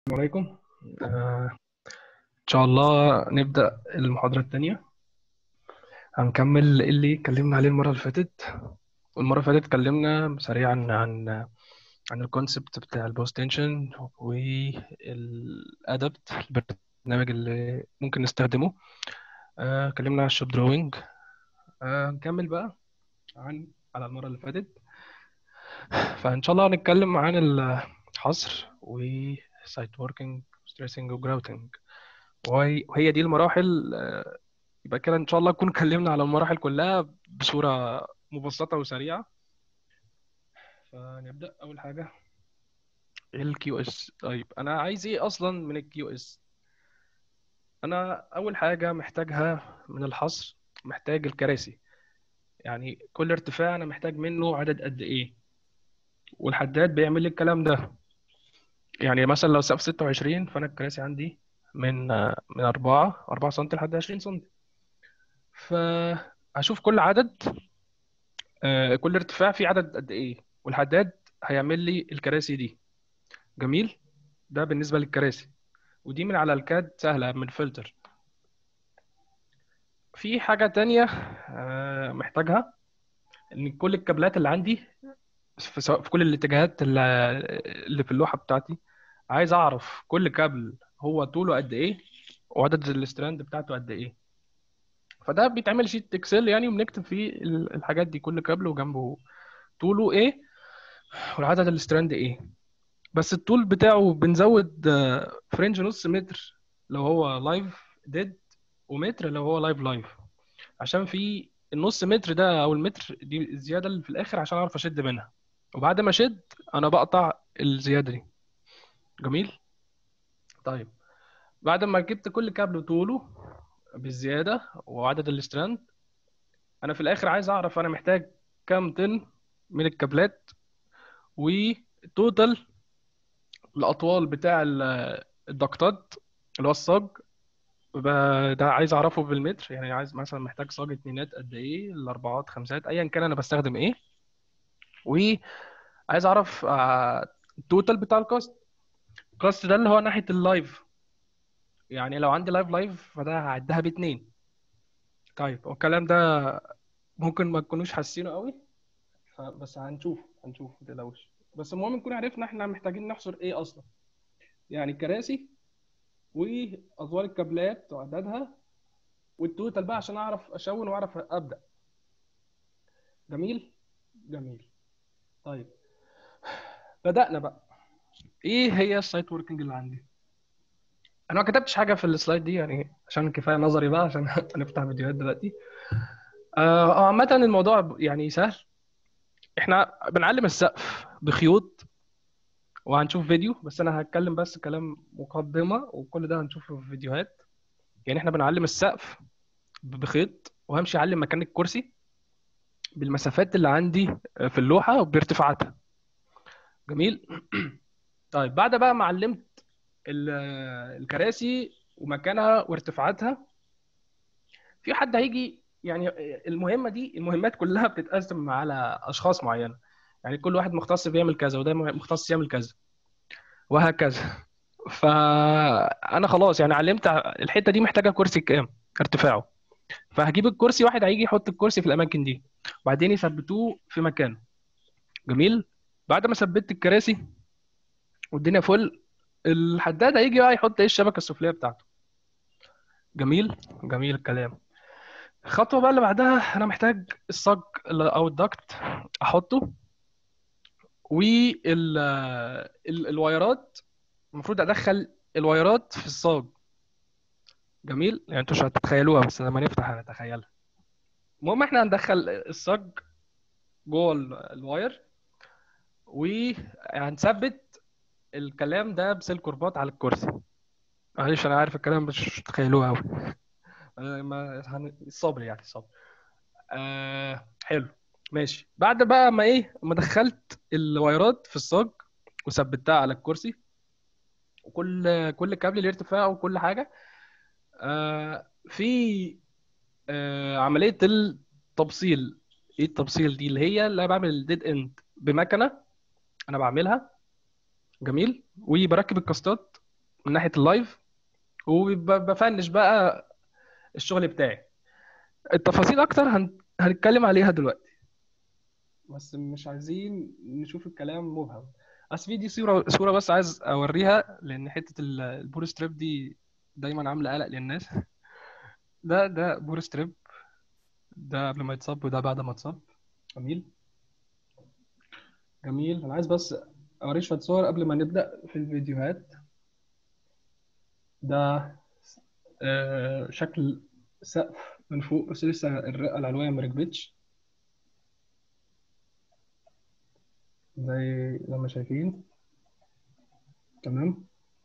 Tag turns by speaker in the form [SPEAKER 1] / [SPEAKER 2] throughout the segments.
[SPEAKER 1] عليكم آه، إن شاء الله نبدأ المحاضرة التانية هنكمل اللي اتكلمنا عليه المرة اللي فاتت والمرة اللي فاتت اتكلمنا سريعا عن عن الكونسبت بتاع البوست تنشن والأدبت البرنامج اللي ممكن نستخدمه آه، اتكلمنا عن الشوب دروينج هنكمل بقى عن على المرة اللي فاتت فإن شاء الله هنتكلم عن الحصر وسايت ووركينج ستريسنج وجراوتنج وهي وهي دي المراحل آه، يبقى كده ان شاء الله نكون اتكلمنا على المراحل كلها بصورة مبسطة وسريعة فنبدأ أول حاجة الكيو اس طيب أنا عايز إيه أصلا من الكيو اس أنا أول حاجة محتاجها من الحصر محتاج الكراسي يعني كل ارتفاع أنا محتاج منه عدد قد إيه والحداد بيعمل لي الكلام ده يعني مثلا لو سقف 26 فأنا الكراسي عندي من آه، من 4 4 سم لحد 20 سم فهشوف كل عدد آه، كل ارتفاع فيه عدد قد ايه والحداد هيعمل لي الكراسي دي جميل ده بالنسبة للكراسي ودي من على الكاد سهلة من فلتر في حاجة تانية آه، محتاجها ان كل الكابلات اللي عندي في سواء في كل الاتجاهات اللي اللي في اللوحة بتاعتي عايز اعرف كل كابل هو طوله قد ايه وعدد الاستراند بتاعته قد ايه فده بيتعمل شيت اكسل يعني وبنكتب فيه ال- الحاجات دي كل كابل وجنبه طوله ايه والعدد الاستراند ايه بس الطول بتاعه بنزود آه، فرنج نص متر لو هو لايف ديد ومتر لو هو لايف لايف عشان في النص متر ده او المتر دي الزياده اللي في الاخر عشان اعرف اشد منها وبعد ما اشد انا بقطع الزياده دي جميل طيب بعد ما جبت كل كابل طوله بالزياده وعدد الاستراند انا في الاخر عايز اعرف انا محتاج كام طن من الكابلات والتوتال الاطوال بتاع ال- الضغطات اللي هو الصاج ب- ده عايز اعرفه بالمتر يعني عايز مثلا محتاج صاج اتنينات قد ايه الاربعات خمسات ايا كان انا بستخدم ايه وعايز اعرف آه، التوتال بتاع الكاست الكاست ده اللي هو ناحية اللايف يعني لو عندي لايف لايف فده هعدها باتنين طيب والكلام ده ممكن ما تكونوش حاسينه قوي ف- بس هنشوف هنشوف ما تقلقوش بس المهم نكون عرفنا احنا محتاجين نحصر ايه اصلا يعني الكراسي واطوال الكابلات وعددها والتوتال بقى عشان اعرف اشون واعرف ابدا جميل جميل طيب بدأنا بقى ايه هي السايت وركينج اللي عندي انا ما كتبتش حاجه في السلايد دي يعني عشان كفايه نظري بقى عشان هنفتح فيديوهات دلوقتي آه آه، عامه الموضوع يعني سهل احنا بنعلم السقف بخيوط وهنشوف فيديو بس انا هتكلم بس كلام مقدمه وكل ده هنشوفه في فيديوهات يعني احنا بنعلم السقف بخيط وهمشي اعلم مكان الكرسي بالمسافات اللي عندي في اللوحه وبارتفاعاتها جميل طيب بعد بقى ما علمت ال- الكراسي ومكانها وارتفاعاتها في حد هيجي يعني المهمه دي المهمات كلها بتتقسم على اشخاص معينه يعني كل واحد مختص بيعمل كذا وده مختص يعمل كذا وهكذا فانا خلاص يعني علمت الحته دي محتاجه كرسي كام ارتفاعه فهجيب الكرسي واحد هيجي يحط الكرسي في الاماكن دي وبعدين يثبتوه في مكانه جميل بعد ما ثبت الكراسي والدنيا فل الحداد هيجي بقى يحط ايه الشبكه السفليه بتاعته جميل جميل الكلام الخطوه بقى اللي بعدها انا محتاج الصاج ال- او الدكت احطه والوايرات المفروض ادخل الوايرات في الصاج جميل يعني انتوا مش هتتخيلوها بس لما نفتح هنتخيلها المهم احنا هندخل الصاج جوه ال- الواير وهنثبت الكلام ده بسلك رباط على الكرسي معلش انا عارف الكلام مش مش تخيلوه قوي ما هن- الصبر يعني الصبر آه حلو ماشي بعد بقى ما ايه ما دخلت الوايرات في الصاج وثبتها على الكرسي وكل كل كابل ليه ارتفاعه وكل حاجه آه في آه عمليه التبصيل ايه التبصيل دي اللي هي اللي انا بعمل الديد اند بمكنه انا بعملها جميل وبركب الكاستات من ناحيه اللايف وبفنش بقى الشغل بتاعي التفاصيل اكتر هن... هنتكلم عليها دلوقتي بس مش عايزين نشوف الكلام مبهم بس في دي صوره صوره بس عايز اوريها لان حته ال- البور ستريب دي دايما عامله قلق للناس ده ده بور ستريب ده قبل ما يتصب وده بعد ما اتصب جميل جميل انا عايز بس اوريك شويه صور قبل ما نبدا في الفيديوهات ده آه، شكل سقف من فوق بس لسه الرقه العلويه ما ركبتش زي زي ما شايفين تمام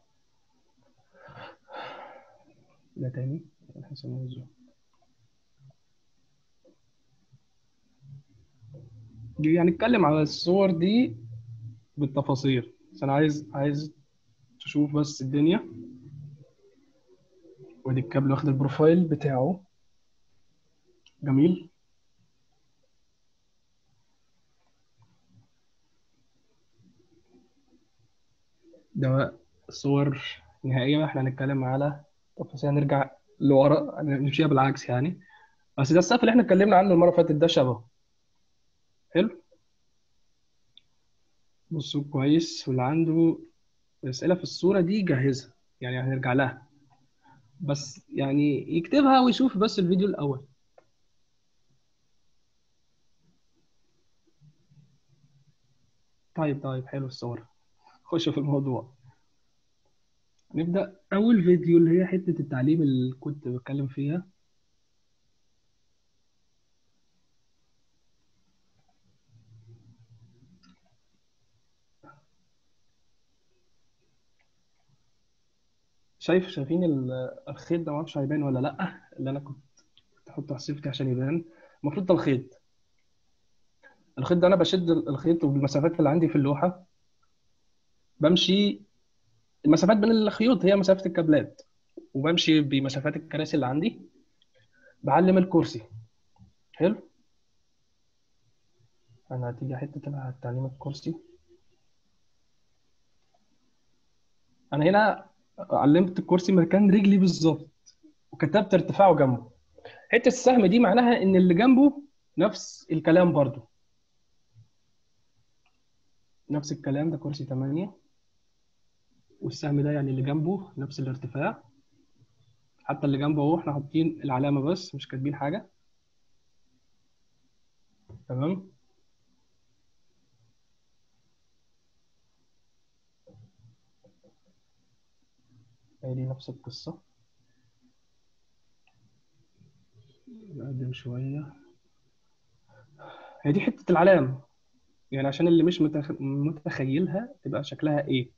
[SPEAKER 1] ده تاني هنسميه الزوم دي هنتكلم على الصور دي بالتفاصيل بس انا عايز عايز تشوف بس الدنيا ودي الكابل واخد البروفايل بتاعه جميل ده صور نهائية احنا هنتكلم على تفاصيل هنرجع لورا نمشيها بالعكس يعني بس ده السقف اللي احنا اتكلمنا عنه المرة اللي فاتت ده شبهه حلو بصوا كويس واللي عنده أسئلة في الصورة دي جهزها يعني هنرجع لها بس يعني يكتبها ويشوف بس الفيديو الأول طيب طيب حلو الصور خش في الموضوع نبدأ أول فيديو اللي هي حتة التعليم اللي كنت بتكلم فيها شايف شايفين ال- الخيط ده معرفش هيبان ولا لأ اللي أنا كنت كنت أحطه على السيفتي عشان يبان المفروض ده الخيط الخيط ده أنا بشد الخيط وبالمسافات اللي عندي في اللوحة بمشي المسافات بين الخيوط هي مسافة الكابلات وبمشي بمسافات الكراسي اللي عندي بعلم الكرسي حلو انا هتيجي حته تعليم الكرسي انا هنا علمت الكرسي مكان رجلي بالظبط وكتبت ارتفاعه جنبه حته السهم دي معناها ان اللي جنبه نفس الكلام برضو نفس الكلام ده كرسي 8 والسهم ده يعني اللي جنبه نفس الارتفاع حتى اللي جنبه اهو احنا حاطين العلامه بس مش كاتبين حاجه تمام هي دي نفس القصة نقدم شوية هي دي حتة العلام يعني عشان اللي مش متخ... متخيلها تبقى شكلها ايه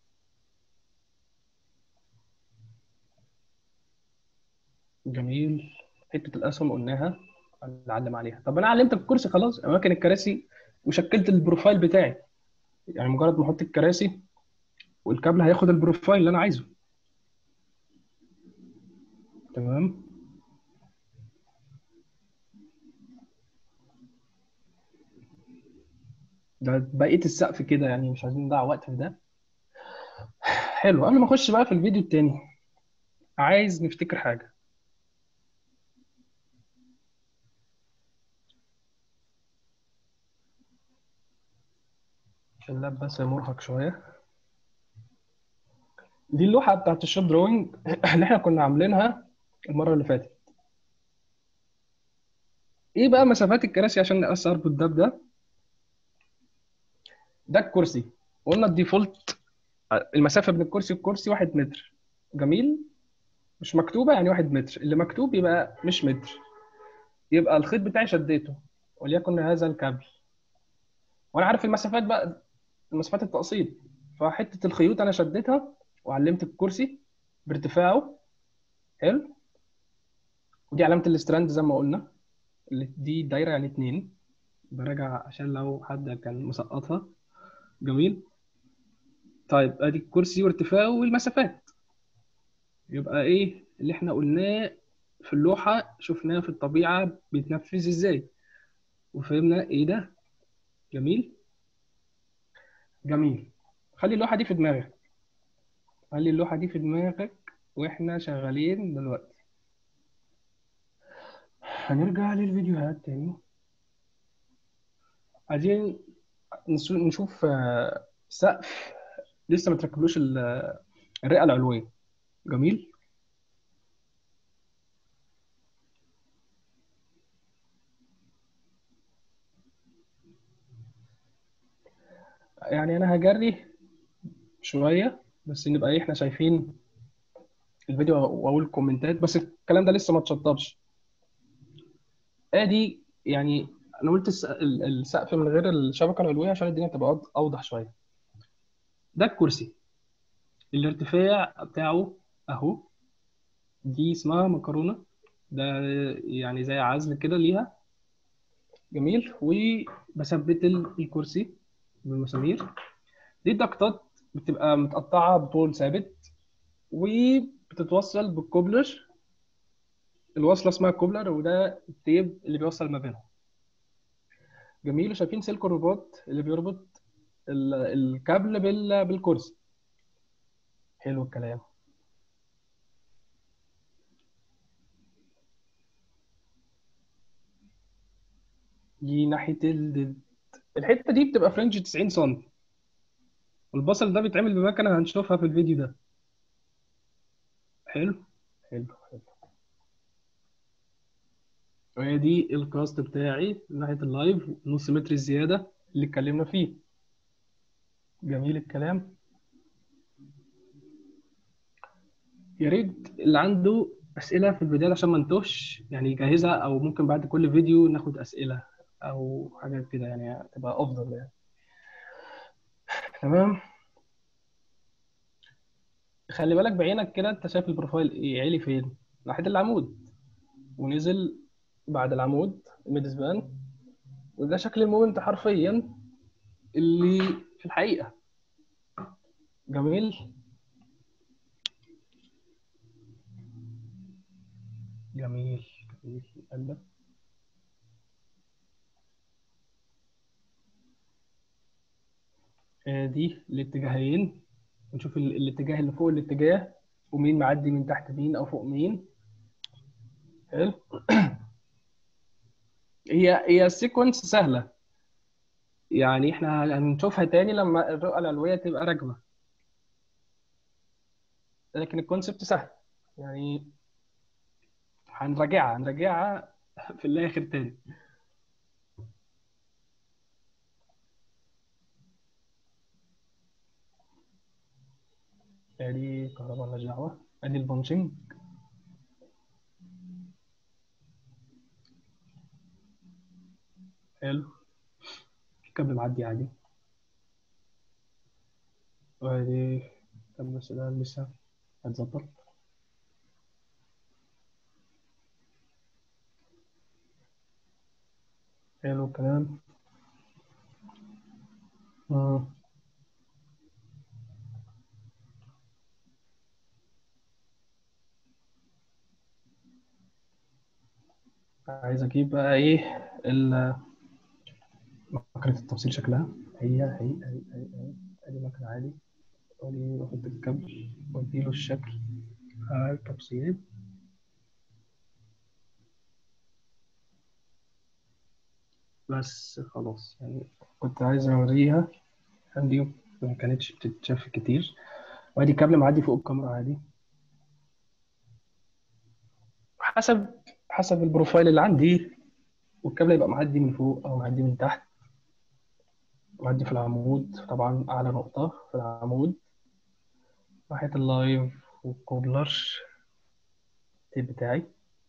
[SPEAKER 1] جميل حتة الأسهم قلناها نعلم عليها طب أنا علمت الكرسي خلاص أماكن الكراسي وشكلت البروفايل بتاعي يعني مجرد ما أحط الكراسي والكابل هياخد البروفايل اللي أنا عايزه تمام ده بقية السقف كده يعني مش عايزين نضيع وقت في ده حلو قبل ما اخش بقى في الفيديو التاني عايز نفتكر حاجة عشان اللاب بس مرهق شوية دي اللوحة بتاعت الشوب دروينج اللي احنا كنا عاملينها المرة اللي فاتت ايه بقى مسافات الكراسي عشان نقص اربط ده بده ده الكرسي قلنا الديفولت المسافة بين الكرسي والكرسي واحد متر جميل مش مكتوبة يعني واحد متر اللي مكتوب يبقى مش متر يبقى الخيط بتاعي شديته وليكن هذا الكابل وانا عارف المسافات بقى مسافات التقسيط فحتة الخيوط انا شديتها وعلمت الكرسي بارتفاعه حلو ودي علامة الاستراند زي ما قلنا اللي دي دايرة يعني اتنين براجع عشان لو حد كان مسقطها جميل طيب ادي الكرسي وارتفاعه والمسافات يبقى ايه اللي احنا قلناه في اللوحة شفناه في الطبيعة بيتنفذ ازاي وفهمنا ايه ده جميل جميل خلي اللوحة دي في دماغك خلي اللوحة دي في دماغك واحنا شغالين دلوقتي هنرجع للفيديوهات تاني عايزين نسو- نشوف آه، سقف لسه ما تركبلوش ال- الرئة العلوية جميل يعني انا هجري شوية بس نبقى إيه، احنا شايفين الفيديو واقول كومنتات بس الكلام ده لسه ما اتشطبش ادي يعني انا قلت الس- ال- السقف من غير الشبكه العلويه عشان الدنيا تبقى أوض- اوضح شويه ده الكرسي الارتفاع بتاعه اهو دي اسمها مكرونه ده يعني زي عزل كده ليها جميل وبثبت ال- الكرسي بالمسامير دي الضغطات بتبقى متقطعه بطول ثابت وبتتوصل بالكوبلر الوصله اسمها كوبلر وده التيب اللي بيوصل ما بينهم جميل شايفين سلك الرباط اللي بيربط ال- الكابل بال- بالكرسي حلو الكلام دي ناحية ال... الحتة دي بتبقى فرنج 90 سم والبصل ده بيتعمل بمكنة هنشوفها في الفيديو ده حلو حلو حلو وهي دي الكاست بتاعي من ناحية اللايف نص متر الزيادة اللي اتكلمنا فيه جميل الكلام يا ريت اللي عنده أسئلة في البداية عشان ما نتوهش يعني يجهزها أو ممكن بعد كل فيديو ناخد أسئلة أو حاجات كده يعني تبقى أفضل يعني تمام خلي بالك بعينك كده أنت شايف البروفايل إيه عالي فين ناحية العمود ونزل بعد العمود الميد سبان وده شكل المومنت حرفيا اللي في الحقيقة جميل جميل جميل قلب دي الاتجاهين نشوف ال- الاتجاه اللي فوق الاتجاه ومين معدي من تحت مين او فوق مين حلو هي هي السيكونس سهلة يعني احنا هنشوفها تاني لما الرؤى العلوية تبقى راكبة لكن الكونسبت سهل يعني هنراجعها هنراجعها في الاخر تاني ادي كهرباء مالهاش دعوة ادي البانشنج حلو الكابل معدي عادي وادي طب بس ده لسه هتظبط حلو الكلام مم. عايز اجيب بقى ايه ال- مكنة التوصيل شكلها هي هي هي هي هي ادي مكنة عادي ادي واخد الكابل واديله الشكل على التوصيل بس خلاص يعني كنت عايز اوريها عندي ما كانتش بتتشاف كتير وادي كابل معدي فوق الكاميرا عادي حسب حسب البروفايل اللي عندي والكابل يبقى معدي من فوق او معدي من تحت معدي في العمود طبعا اعلى نقطة في العمود ناحية اللايف والكوبلر التيب بتاعي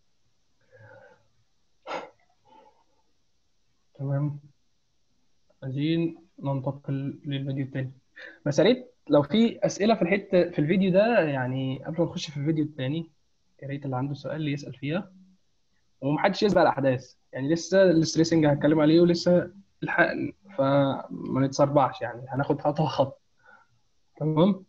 [SPEAKER 1] تمام عايزين ننتقل للفيديو التاني بس يا ريت لو في أسئلة في الحتة في الفيديو ده يعني قبل ما نخش في الفيديو التاني يا ريت اللي عنده سؤال اللي يسأل فيها ومحدش يسبق الأحداث يعني لسه الستريسنج هتكلم عليه ولسه الحقن فما نتسربعش يعني هناخد خطوة خطوة تمام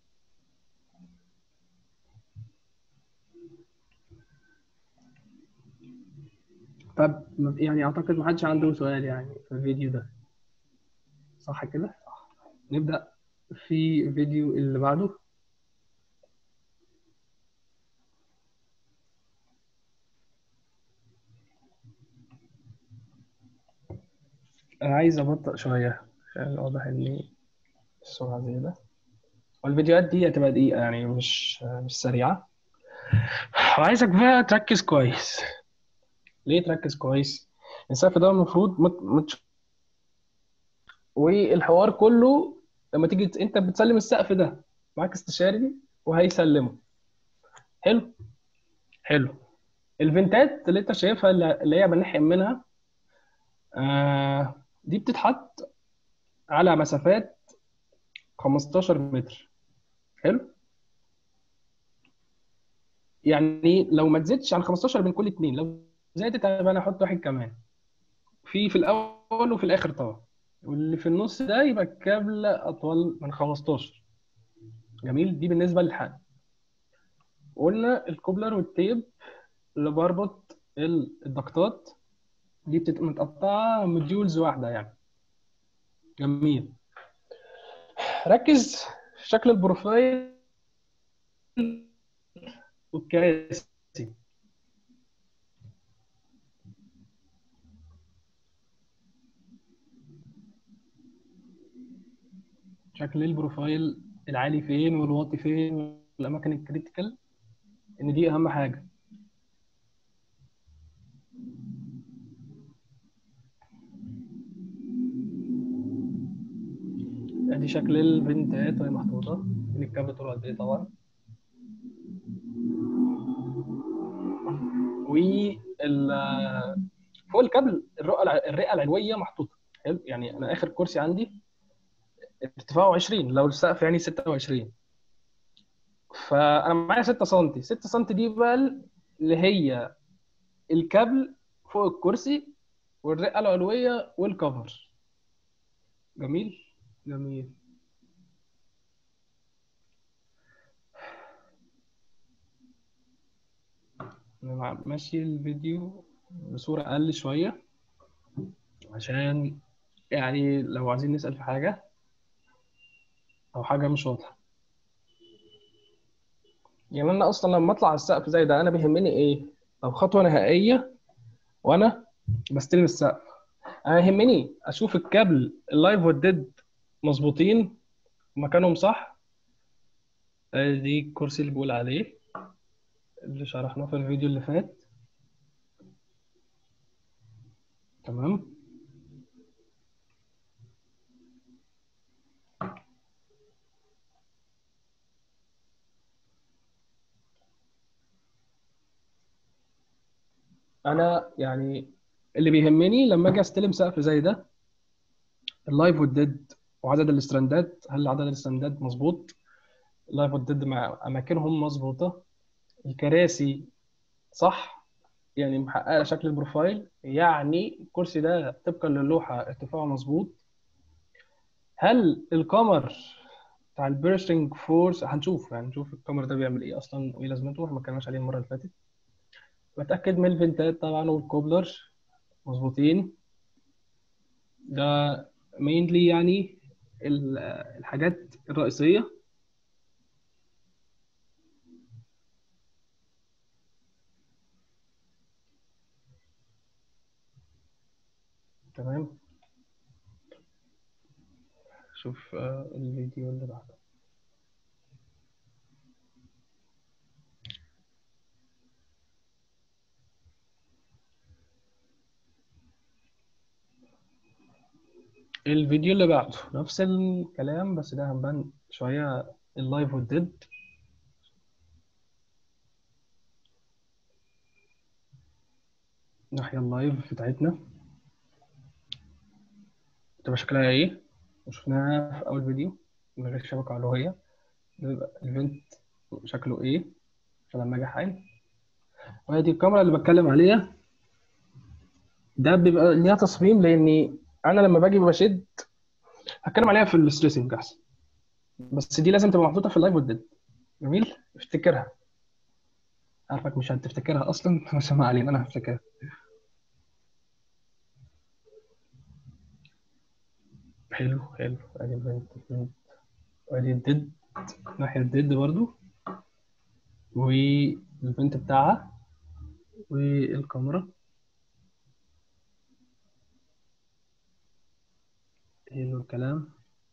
[SPEAKER 1] طب يعني أعتقد محدش عنده سؤال يعني في الفيديو ده صح كده؟ صح نبدأ في الفيديو اللي بعده انا عايز ابطأ شويه عشان واضح ان السرعه زياده والفيديوهات دي هتبقى دقيقه يعني مش مش سريعه وعايزك بقى تركز كويس ليه تركز كويس السقف ده المفروض مت... مت... والحوار كله لما تيجي ت- انت بتسلم السقف ده معاك استشاري وهيسلمه حلو حلو الفنتات اللي انت شايفها اللي اللي هي بنحقن منها آه دي بتتحط على مسافات 15 متر حلو يعني لو ما تزيدش عن 15 بين كل اتنين لو زادت يبقى انا احط واحد كمان في في الاول وفي الاخر طبعا واللي في النص ده يبقى الكابل اطول من 15 جميل دي بالنسبه للحقن قلنا الكوبلر والتيب اللي بربط ال- الضغطات دي بتبقى متقطعه مديولز واحده يعني جميل ركز في شكل البروفايل والكراسي شكل البروفايل العالي فين والواطي فين والاماكن الكريتيكال ان دي اهم حاجه ادي شكل الفنتات وهي محطوطه من الكابل طول قد ايه طبعا وال فوق الكابل الرئه الع- الرئه العلويه محطوطه حلو يعني انا اخر كرسي عندي ارتفاعه 20 لو السقف يعني 26 فانا معايا 6 سم 6 سم دي بقى اللي هي الكابل فوق الكرسي والرئه العلويه والكفر جميل جميل انا مع- ماشي الفيديو بصوره اقل شويه عشان يعني لو عايزين نسال في حاجه او حاجه مش واضحه يعني انا اصلا لما اطلع على السقف زي ده انا بيهمني ايه لو خطوه نهائيه وانا بستلم السقف انا يهمني اشوف الكابل اللايف والديد مظبوطين مكانهم صح دي الكرسي اللي بقول عليه اللي شرحناه في الفيديو اللي فات تمام انا يعني اللي بيهمني لما اجي استلم سقف زي ده اللايف والديد وعدد الاستراندات هل عدد الاستراندات مظبوط اللايف والديد مع اماكنهم مظبوطه الكراسي صح يعني محققه شكل البروفايل يعني الكرسي ده طبقا للوحه ارتفاعه مظبوط هل القمر بتاع البيرستنج فورس هنشوف يعني نشوف القمر ده بيعمل ايه اصلا وايه لازمته احنا ما اتكلمناش عليه المره اللي فاتت بتاكد من الفنتات طبعا والكوبلر مظبوطين ده مينلي يعني ال- الحاجات الرئيسيه تمام شوف آه، الفيديو اللي بعده الفيديو اللي بعده نفس الكلام بس ده هنبان شوية اللايف والديد الناحية اللايف بتاعتنا تبقى شكلها ايه وشفناها في أول فيديو من غير شبكة علوية ده بيبقى الفنت شكله ايه عشان لما اجي احقن وهي الكاميرا اللي بتكلم عليها ده بيبقى ليها تصميم لاني انا لما باجي بشد هتكلم عليها في الستريسنج احسن بس دي لازم تبقى محطوطه في اللايف والديد جميل افتكرها عارفك مش هتفتكرها اصلا بس ما علينا انا هفتكرها حلو حلو ادي البنت البنت وادي الديد ناحيه الديد برضو والبنت بتاعها والكاميرا حلو الكلام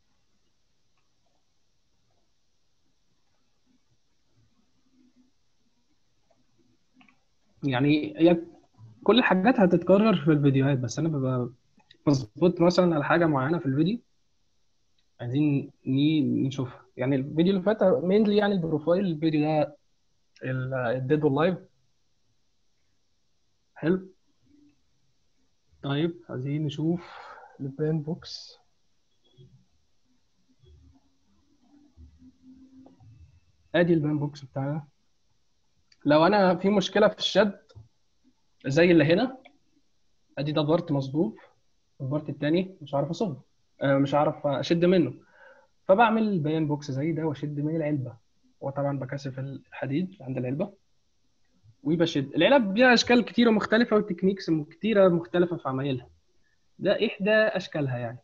[SPEAKER 1] يعني هي كل الحاجات هتتكرر في الفيديوهات بس انا ببقى مظبوط مثلا على حاجه معينه في الفيديو عايزين ني- نشوفها يعني الفيديو اللي فات مينلي يعني البروفايل الفيديو ده الديد واللايف حلو طيب عايزين نشوف البان بوكس ادي البان بوكس بتاعنا لو انا في مشكله في الشد زي اللي هنا ادي ده بارت مصبوب البارت التاني مش عارف اصب آه، مش عارف اشد منه فبعمل بيان بوكس زي ده واشد من العلبه وطبعا بكثف الحديد عند العلبه وبشد العلب ليها اشكال كتيره مختلفه وتكنيكس كتيره مختلفه في عمايلها ده احدى اشكالها يعني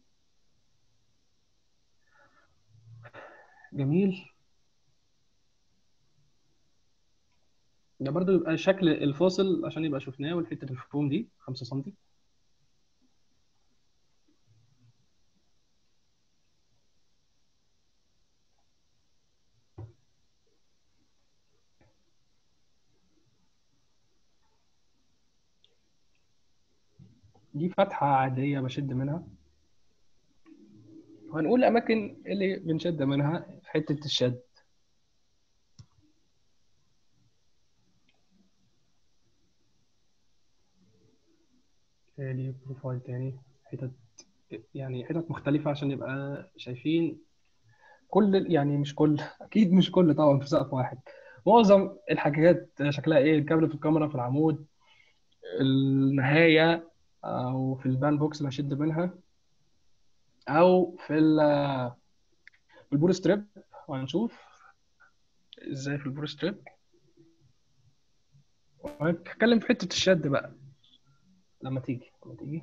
[SPEAKER 1] جميل ده برضو يبقى شكل الفاصل عشان يبقى شفناه والحته الفوم دي 5 سم دي فتحه عاديه بشد منها وهنقول الاماكن اللي بنشد منها في حته الشد تاني بروفايل تاني حتت يعني حتت مختلفة عشان نبقى شايفين كل يعني مش كل أكيد مش كل طبعا في سقف واحد معظم الحاجات شكلها إيه الكابل في الكاميرا في العمود النهاية أو في البان بوكس اللي هشد منها أو في ال- في البور ستريب وهنشوف إزاي في البور ستريب وهنتكلم في حتة الشد بقى لما تيجي لما تيجي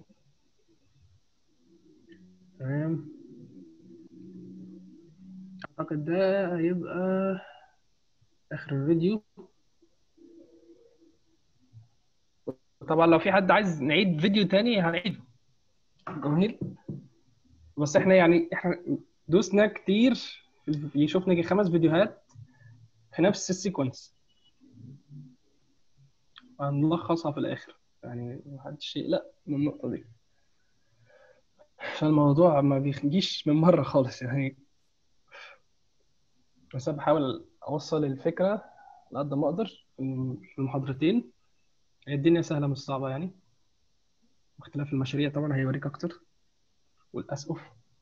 [SPEAKER 1] تمام أعتقد ده هيبقى آخر الفيديو طبعا لو في حد عايز نعيد فيديو تاني هنعيده جميل بس احنا يعني احنا دوسنا كتير في شفنا يجي خمس فيديوهات في نفس السيكونس هنلخصها في الآخر يعني محدش يقلق من النقطة دي عشان الموضوع ما بيجيش من مرة خالص يعني بس أنا بحاول أوصل الفكرة على قد ما أقدر في المحاضرتين هي الدنيا سهلة مش صعبة يعني واختلاف المشاريع طبعا هيوريك أكتر والأسقف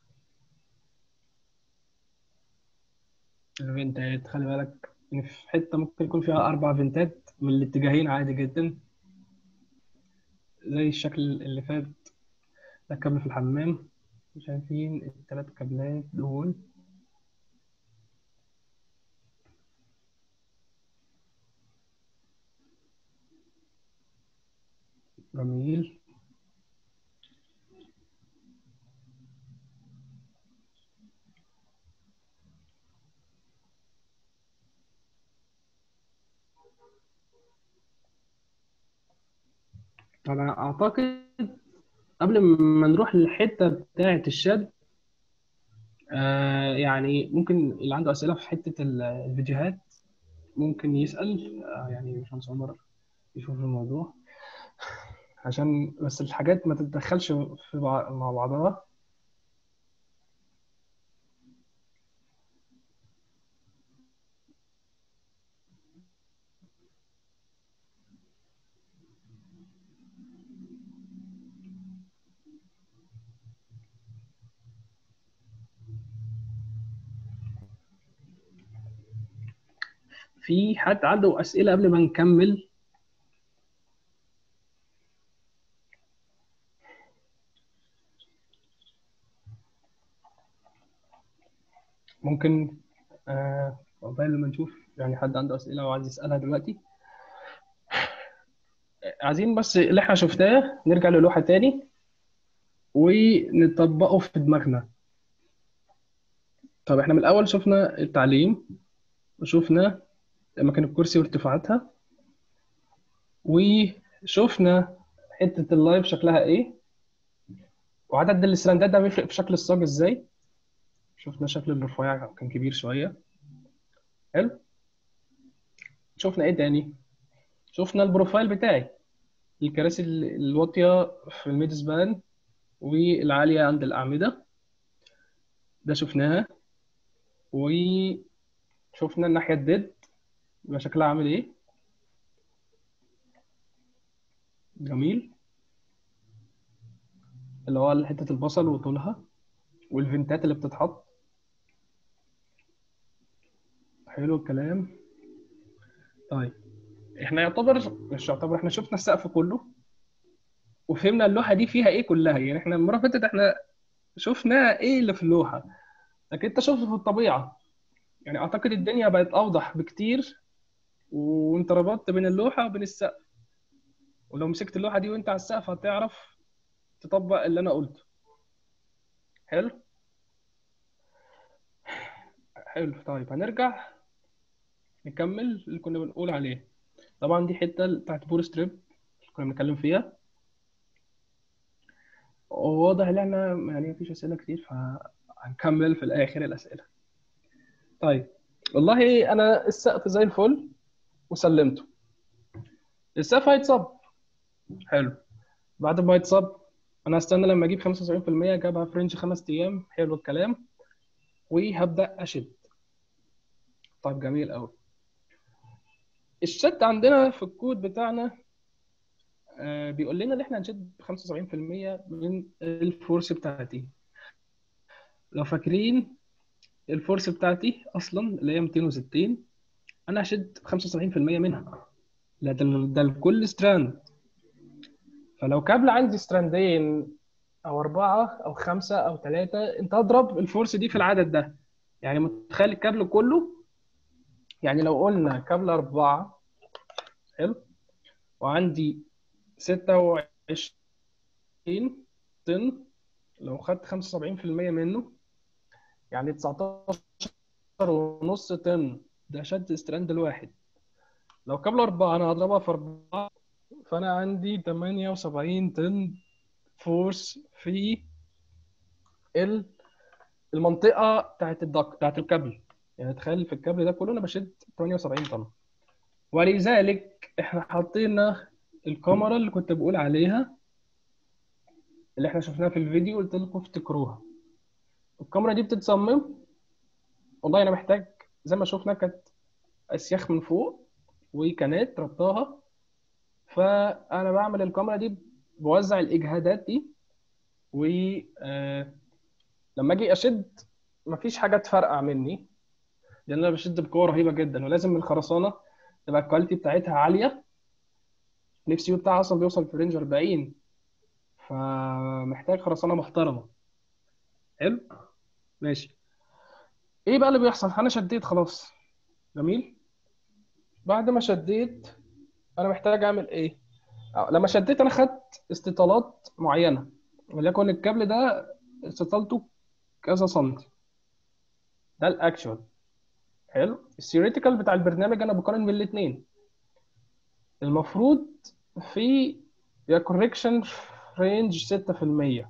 [SPEAKER 1] الفنتات خلي بالك إن في حتة ممكن يكون فيها أربع فنتات من الاتجاهين عادي جدا زي الشكل اللي فات ده كابل في الحمام شايفين التلات كابلات دول جميل أنا أعتقد قبل ما نروح للحتة بتاعة الشد آه يعني ممكن اللي عنده أسئلة في حتة ال- الفيديوهات ممكن يسأل آه يعني باشمهندس عمر يشوف الموضوع عشان بس الحاجات ما تتدخلش في بع- مع بعضها في حد عنده أسئلة قبل ما نكمل ممكن آه عقبال ما نشوف يعني حد عنده أسئلة وعايز يسألها دلوقتي عايزين بس اللي احنا شفناه نرجع للوحة تاني ونطبقه في دماغنا طب احنا من الأول شفنا التعليم وشفنا أماكن الكرسي وارتفاعاتها وشفنا حتة اللايف شكلها ايه وعدد الستراندات ده بيفرق في شكل الصاج ازاي شفنا شكل الرفيع كان كبير شويه حلو شفنا ايه تاني شفنا البروفايل بتاعي الكراسي ال- الواطيه في الميد سبان والعاليه عند الاعمده ده شفناها وشفنا الناحيه الديد يبقى شكلها عامل ايه جميل اللي هو حته البصل وطولها والفنتات اللي بتتحط حلو الكلام طيب احنا يعتبر مش يعتبر احنا شفنا السقف كله وفهمنا اللوحه دي فيها ايه كلها يعني احنا المره اللي فاتت احنا شفنا ايه اللي في اللوحه لكن انت شفت في الطبيعه يعني اعتقد الدنيا بقت اوضح بكتير وانت ربطت بين اللوحه وبين السقف ولو مسكت اللوحه دي وانت على السقف هتعرف تطبق اللي انا قلته حلو حلو طيب هنرجع نكمل اللي كنا بنقول عليه طبعا دي حته بتاعت بور ستريب اللي كنا بنتكلم فيها وواضح ان احنا يعني مفيش اسئله كتير فهنكمل في الاخر الاسئله طيب والله انا السقف زي الفل وسلمته السقف هيتصب حلو بعد ما يتصب انا هستنى لما اجيب 75% جابها في رينج خمس ايام حلو الكلام وهبدا اشد طيب جميل قوي الشد عندنا في الكود بتاعنا آه، بيقول لنا ان احنا هنشد ب 75% من الفورس بتاعتي لو فاكرين الفورس بتاعتي اصلا اللي هي 260 انا هشد 75% منها لا ده ده لكل ستراند فلو كابل عندي ستراندين او اربعه او خمسه او ثلاثه انت اضرب الفورس دي في العدد ده يعني متخيل الكابل كله يعني لو قلنا كابل اربعه حلو وعندي 26 طن لو خدت 75% منه يعني 19 ونص طن ده شد ستراند الواحد لو كابل أربعة أنا هضربها في أربعة فأنا عندي 78 طن فورس في ال- المنطقة بتاعت الدك بتاعت الكابل يعني تخيل في الكابل ده كله أنا بشد 78 طن ولذلك إحنا حطينا الكاميرا اللي كنت بقول عليها اللي إحنا شفناها في الفيديو قلت لكم افتكروها الكاميرا دي بتتصمم والله أنا محتاج زي ما شفنا كانت أسياخ من فوق وكانت ربطاها فانا بعمل الكاميرا دي بوزع الاجهادات دي و آه، لما اجي اشد مفيش حاجه تفرقع مني لان انا بشد بقوه رهيبه جدا ولازم الخرسانه تبقى الكواليتي بتاعتها عاليه الاف سي يو بتاعها اصلا بيوصل في رينج 40 فمحتاج خرسانه محترمه حلو ماشي ايه بقى اللي بيحصل انا شديت خلاص جميل بعد ما شديت انا محتاج اعمل ايه أو لما شديت انا خدت استطالات معينه وليكن الكابل ده استطالته كذا سنتي ده الاكشوال حلو الثيوريتيكال بتاع البرنامج انا بقارن بين الاثنين المفروض في يا كوريكشن رينج 6%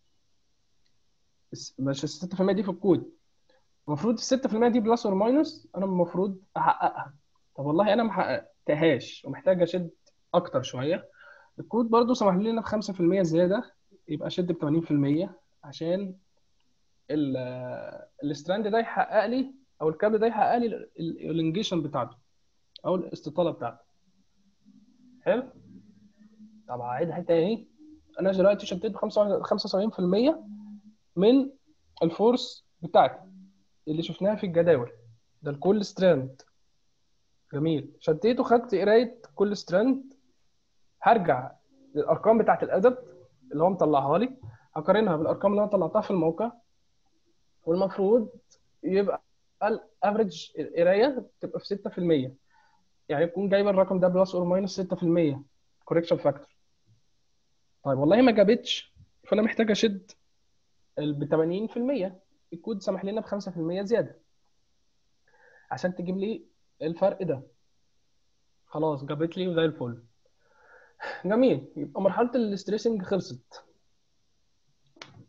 [SPEAKER 1] بس- مش ال 6% دي في الكود المفروض ال 6% دي بلس اور ماينس انا المفروض احققها طب والله انا ما حققتهاش ومحتاج اشد اكتر شويه الكود برضو سمح لنا ب 5% زياده يبقى اشد ب 80% عشان ال- الستراند ده يحقق لي او الكابل ده يحقق لي الالونجيشن بتاعته او الاستطاله بتاعته حلو طب هعيدها تاني انا دلوقتي شديت ب 75% من الفورس بتاعتي اللي شفناها في الجداول ده لكل ستراند جميل شديت وخدت قرايه كل ستراند هرجع للارقام بتاعت الادب اللي هو مطلعها لي هقارنها بالارقام اللي انا طلعتها في الموقع والمفروض يبقى الافريج القرايه تبقى في 6% يعني يكون جايب الرقم ده بلس اور ماينس 6% كوريكشن فاكتور طيب والله ما جابتش فانا محتاج اشد ب 80% الكود سمح لنا ب 5% زياده عشان تجيب لي الفرق ده خلاص جابت لي وزي الفل جميل يبقى مرحله الاستريسنج خلصت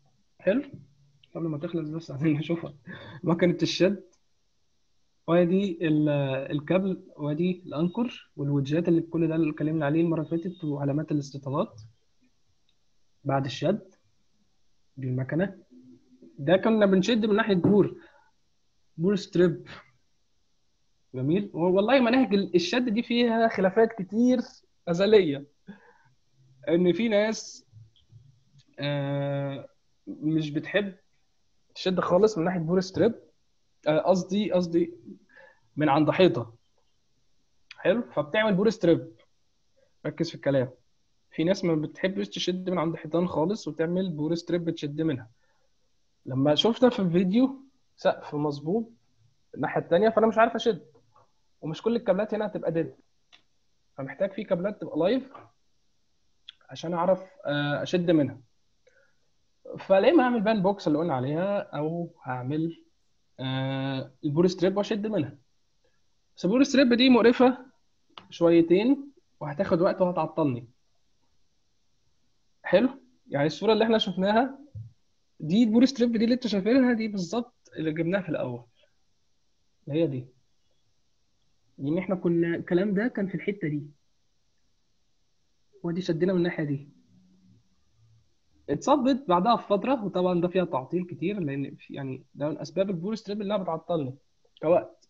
[SPEAKER 1] حلو قبل ما تخلص بس عايزين نشوفها مكنة الشد وادي ال- الكابل وادي الانكر والوجهات اللي كل ده اللي اتكلمنا عليه المره اللي فاتت وعلامات الاستطالات بعد الشد دي المكنه ده كنا بنشد من ناحيه بور بور ستريب جميل والله مناهج الشد دي فيها خلافات كتير ازليه ان في ناس آه، مش بتحب تشد خالص من ناحيه بور ستريب آه، قصدي قصدي من عند حيطه حلو فبتعمل بور ستريب ركز في الكلام في ناس ما بتحبش تشد من عند حيطان خالص وتعمل بور ستريب تشد منها لما شفنا في الفيديو سقف مظبوط الناحيه التانيه فانا مش عارف اشد ومش كل الكابلات هنا هتبقى ديد فمحتاج في كابلات تبقى لايف عشان اعرف آه، اشد منها فلا اما هعمل بان بوكس اللي قلنا عليها او هعمل آه، البور ستريب واشد منها بس البور ستريب دي مقرفه شويتين وهتاخد وقت وهتعطلني حلو يعني الصوره اللي احنا شفناها دي البور ستريب دي اللي انتوا شايفينها دي بالظبط اللي جبناها في الاول اللي هي دي لان احنا كنا الكلام ده كان في الحته دي ودي شدنا من الناحيه دي اتصبت بعدها بفتره وطبعا ده فيها تعطيل كتير لان في- يعني ده من اسباب البور ستريب اللي بتعطلني كوقت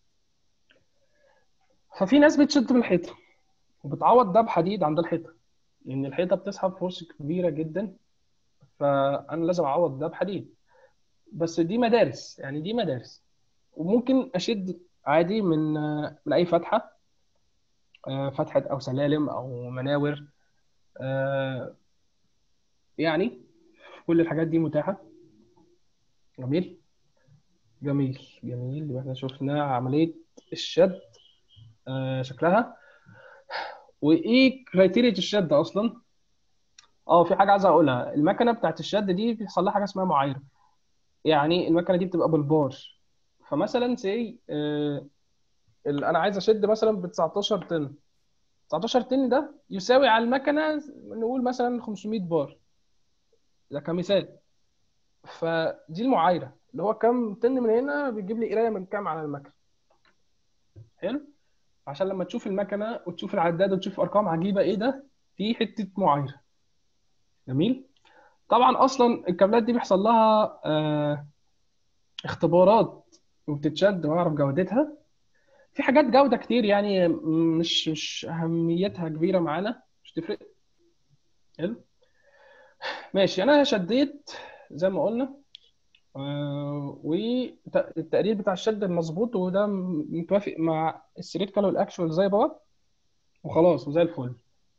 [SPEAKER 1] ففي ناس بتشد من الحيطه وبتعوض ده بحديد عند الحيطه لان الحيطه بتسحب فورس كبيره جدا فانا لازم اعوض ده بحديد بس دي مدارس يعني دي مدارس وممكن اشد عادي من من اي فتحه آه، فتحه او سلالم او مناور آه، يعني كل الحاجات دي متاحه جميل جميل جميل يبقى احنا شفنا عمليه الشد آه، شكلها وايه كرايتيريا الشد اصلا اه في حاجه عايز اقولها المكنه بتاعت الشد دي بيحصل لها حاجه اسمها معايره يعني المكنه دي بتبقى بالبار فمثلا سي آه انا عايز اشد مثلا ب 19 طن 19 طن ده يساوي على المكنه نقول مثلا 500 بار ده كمثال فدي المعايره اللي هو كم طن من هنا بيجيب لي قرايه من كام على المكنه حلو عشان لما تشوف المكنه وتشوف العداد وتشوف ارقام عجيبه ايه ده في حته معايره جميل طبعا اصلا الكابلات دي بيحصل لها آه اختبارات وبتتشد واعرف جودتها في حاجات جودة كتير يعني مش مش أهميتها كبيرة معانا مش تفرق حلو ماشي أنا شديت زي ما قلنا آه والتقرير بتاع الشد المظبوط وده متوافق مع السيريتيكال والأكشوال زي بعض وخلاص وزي الفل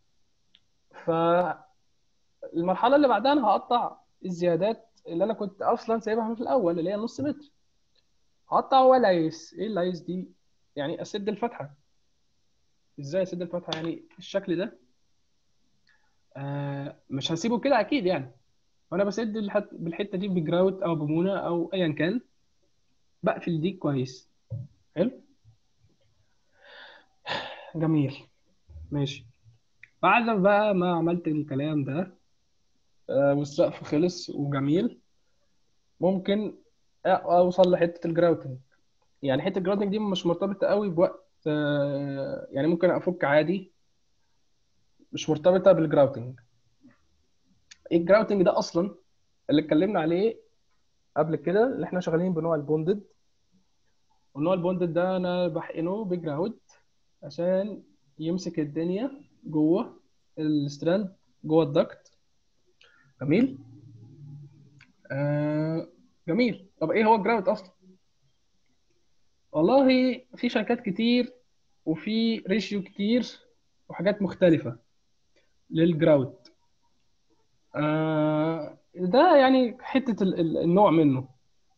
[SPEAKER 1] فالمرحلة اللي بعدها أنا هقطع الزيادات اللي أنا كنت أصلا سايبها في الأول اللي هي نص متر هقطع ولايس إيه اللايس دي؟ يعني اسد الفتحه ازاي اسد الفتحه يعني الشكل ده آه مش هسيبه كده اكيد يعني وانا بسد الحت... بالحته دي بجراوت او بمونه او ايا كان بقفل دي كويس حلو جميل ماشي بعد بقى ما عملت الكلام ده آه والسقف خلص وجميل ممكن اوصل لحته الجراوتنج يعني حته الجراوتنج دي مش مرتبطه قوي بوقت آه، يعني ممكن افك عادي مش مرتبطه بالجراوتنج ايه الجراوتنج ده اصلا اللي اتكلمنا عليه قبل كده اللي احنا شغالين بنوع البوندد والنوع البوندد ده انا بحقنه بجراوت عشان يمسك الدنيا جوه الستراند جوه الدكت جميل آه جميل طب ايه هو الجراوت اصلا والله في شركات كتير وفي ريشيو كتير وحاجات مختلفة للجراوت آه ده يعني حتة ال- ال- النوع منه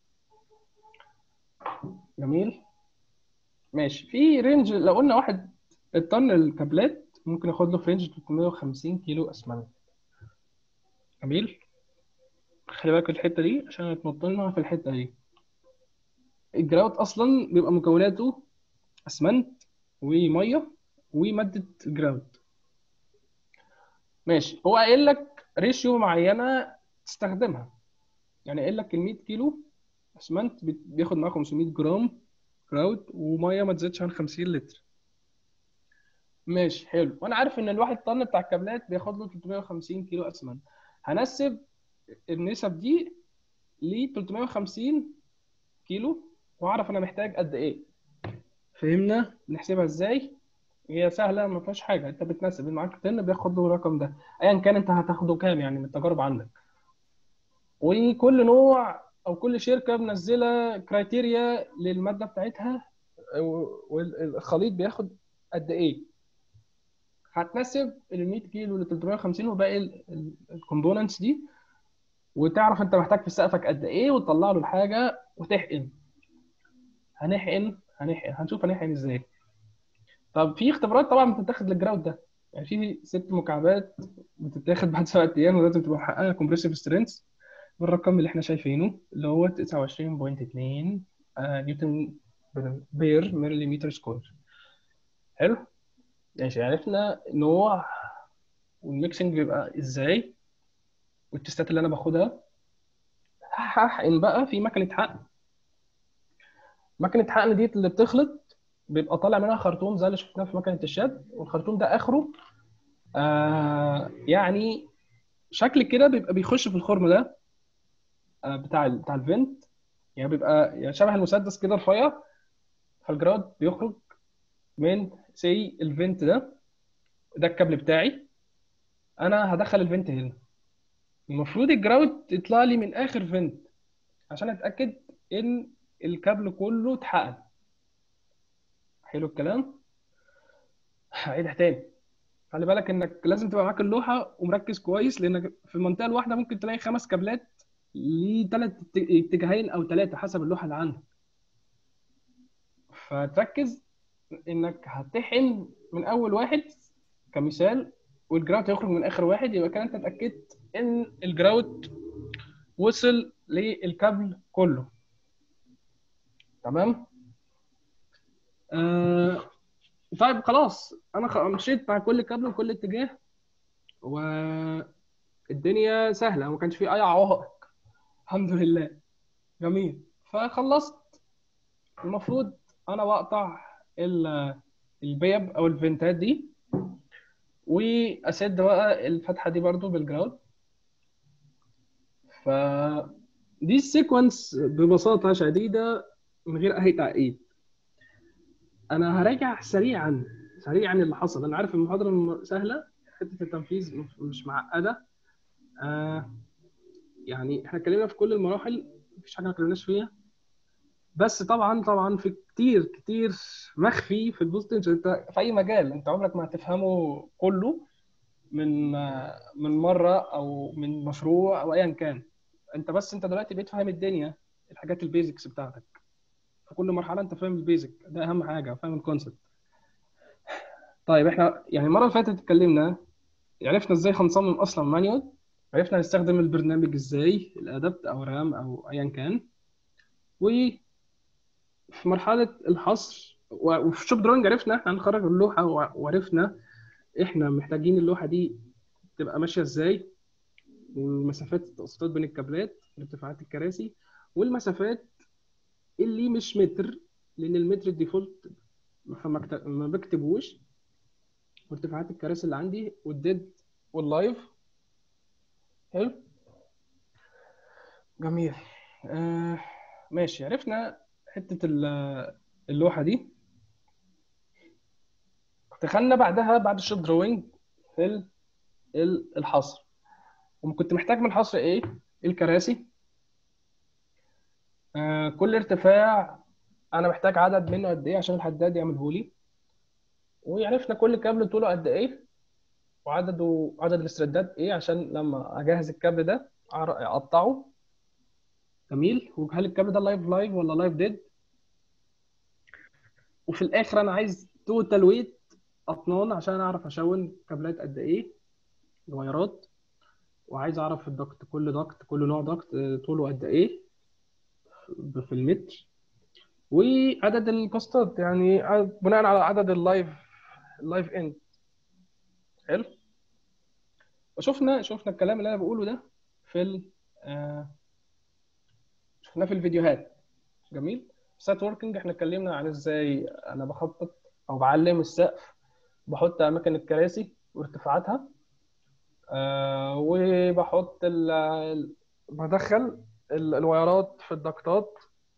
[SPEAKER 1] جميل ماشي في رينج لو قلنا واحد الطن الكابلات ممكن ياخد له في رينج 350 كيلو اسمنت جميل خلي بالك الحتة دي عشان هتمطلنا في الحتة دي الجراوت اصلا بيبقى مكوناته اسمنت وميه وماده جراوت ماشي هو قايل لك ريشيو معينه تستخدمها يعني قايل لك ال 100 كيلو اسمنت بت- بياخد معاه 500 جرام كراود وميه ما تزيدش عن 50 لتر ماشي حلو وانا عارف ان الواحد طن بتاع الكابلات بياخد له 350 كيلو اسمنت هنسب النسب دي ل 350 كيلو واعرف انا محتاج قد ايه فهمنا نحسبها ازاي هي سهله ما فيهاش حاجه انت بتنسب اللي معاك طن بياخد له الرقم ده ايا كان انت هتاخده كام يعني من التجارب عندك وكل نوع او كل شركه منزله كرايتيريا للماده بتاعتها والخليط بياخد قد ايه هتنسب ال 100 كيلو ل 350 وباقي الكومبوننتس دي وتعرف انت محتاج في سقفك قد ايه وتطلع له الحاجه وتحقن هنحقن هنحقن هنشوف هنحقن ازاي طب في اختبارات طبعا بتتاخد للجراود ده يعني في ست مكعبات بتتاخد بعد سبع ايام ولازم تبقى محققه كومبريسيف سترينث بالرقم اللي احنا شايفينه اللي هو 29.2 آه، نيوتن بير مليمتر سكوير حلو ماشي عرفنا نوع والميكسنج بيبقى ازاي والتستات اللي انا باخدها هحقن بقى في مكنه حقن مكنه حقن دي اللي بتخلط بيبقى طالع منها خرطوم زي اللي شفناه في مكنه الشد والخرطوم ده اخره آه يعني شكل كده بيبقى بيخش في الخرم ده آه بتاع ال- بتاع الفنت يعني بيبقى يعني شبه المسدس كده رفيع فالجراد بيخرج من سي الفنت ده ده الكابل بتاعي انا هدخل الفنت هنا المفروض الجراود يطلع لي من اخر فنت عشان اتاكد ان الكابل كله اتحقن حلو الكلام هعيدها تاني خلي بالك انك لازم تبقى معاك اللوحه ومركز كويس لانك في المنطقه الواحده ممكن تلاقي خمس كابلات لثلاث اتجاهين او ثلاثه حسب اللوحه اللي عندك فتركز انك هتحقن من اول واحد كمثال والجراوت هيخرج من اخر واحد يبقى كده انت اتاكدت ان الجراوت وصل للكابل كله تمام آه طيب خلاص انا خ- مشيت مع كل كابل وكل اتجاه والدنيا سهله ما كانش في اي عوائق الحمد لله جميل فخلصت المفروض انا بقطع ال- البيب او الفنتات دي واسد بقى الفتحه دي برضو بالجراود ف دي السيكونس ببساطه شديده من غير اي تعقيد انا هراجع سريعا سريعا اللي حصل انا عارف المحاضره الم- سهله حته التنفيذ مش- مش معقده آه يعني احنا اتكلمنا في كل المراحل مفيش حاجه ما اتكلمناش فيها بس طبعا طبعا في كتير كتير مخفي في البوستنج انت في اي مجال انت عمرك ما هتفهمه كله من آه، من مره او من مشروع او ايا كان انت بس انت دلوقتي بقيت فاهم الدنيا الحاجات البيزكس بتاعتك في كل مرحله انت فاهم البيزك ده اهم حاجه فاهم الكونسبت طيب احنا يعني المره اللي فاتت اتكلمنا عرفنا ازاي هنصمم اصلا مانيوال عرفنا نستخدم البرنامج ازاي الادابت او رام او ايا كان وفي مرحله الحصر و- وفي شوب دروينج عرفنا احنا هنخرج اللوحه وع- وعرفنا احنا محتاجين اللوحه دي تبقى ماشيه ازاي ومسافات التوسطات بين الكابلات ارتفاعات الكراسي والمسافات اللي مش متر لان المتر الديفولت فما كت- ما بكتبوش وارتفاعات الكراسي اللي عندي والديد واللايف حلو جميل آه ماشي عرفنا حتة ال- اللوحة دي دخلنا بعدها بعد الشوب دروينج في ال- ال- الحصر وكنت محتاج من الحصر ايه الكراسي آه كل ارتفاع انا محتاج عدد منه قد ايه عشان الحداد يعمله لي وعرفنا كل كابل طوله قد ايه وعدده عدد الاسترداد ايه عشان لما اجهز الكابل ده أعر- اقطعه جميل وهل الكابل ده لايف لايف ولا لايف ديد وفي الاخر انا عايز توتال ويت اطنان عشان اعرف اشون كابلات قد ايه الوايرات وعايز اعرف الضغط كل ضغط كل نوع ضغط آه، طوله قد ايه في المتر وعدد الباستات يعني عدد- بناء على عدد اللايف اللايف اند حلو وشفنا شفنا الكلام اللي انا بقوله ده في ال آه، شفناه في الفيديوهات جميل سات وركينج احنا اتكلمنا عن ازاي انا بخطط او بعلم السقف بحط اماكن الكراسي وارتفاعاتها آه وبحط ال ال- بدخل ال- الوايرات في الضغطات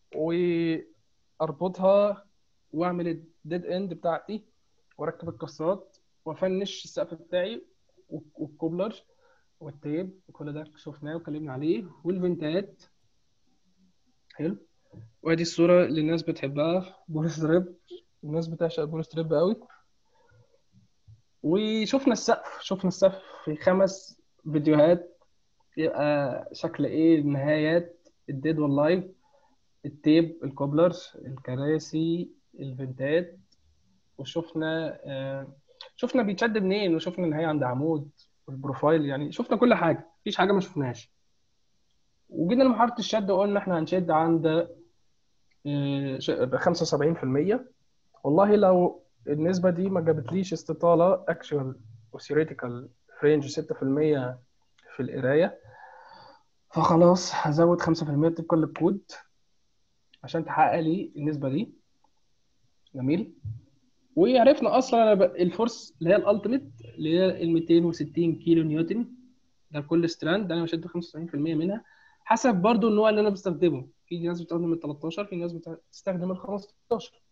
[SPEAKER 1] واربطها واعمل الديد اند بتاعتي واركب الكسرات وافنش السقف بتاعي والكوبلر والتيب وكل ده شفناه واتكلمنا عليه والفنتات حلو وادي الصورة اللي الناس بتحبها بوليس دريب الناس بتعشق بوليس دريب قوي وشفنا السقف شفنا السقف في خمس فيديوهات يبقى شكل ايه النهايات الديد واللايف التيب الكوبلر الكراسي الفنتات وشفنا آه شفنا بيتشد منين وشفنا النهاية عند عمود والبروفايل يعني شفنا كل حاجة مفيش حاجة ما شفناهاش وجينا لمحطة الشد وقلنا احنا هنشد عند آه، ش- 75% والله لو النسبة دي ما جابتليش استطالة اكشوال وثيوريتيكال في رينج 6% في القراية فخلاص هزود 5% طبقا للكود عشان تحقق لي النسبة دي جميل وعرفنا اصلا أنا ب- الفورس اللي هي الالتيميت اللي هي ال 260 كيلو نيوتن ده كل ستراند انا بشد 95% منها حسب برضو النوع اللي انا بستخدمه في ناس بتستخدم ال 13 في ناس بتستخدم ال 15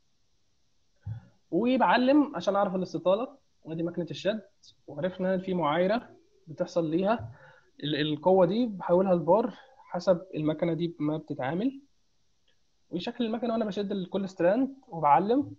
[SPEAKER 1] وبعلم عشان اعرف الاستطاله وادي ماكينه الشد وعرفنا ان في معايره بتحصل ليها ال- القوه دي بحولها لبار حسب المكنه دي ما بتتعامل وشكل المكنه وانا بشد كل ستراند وبعلم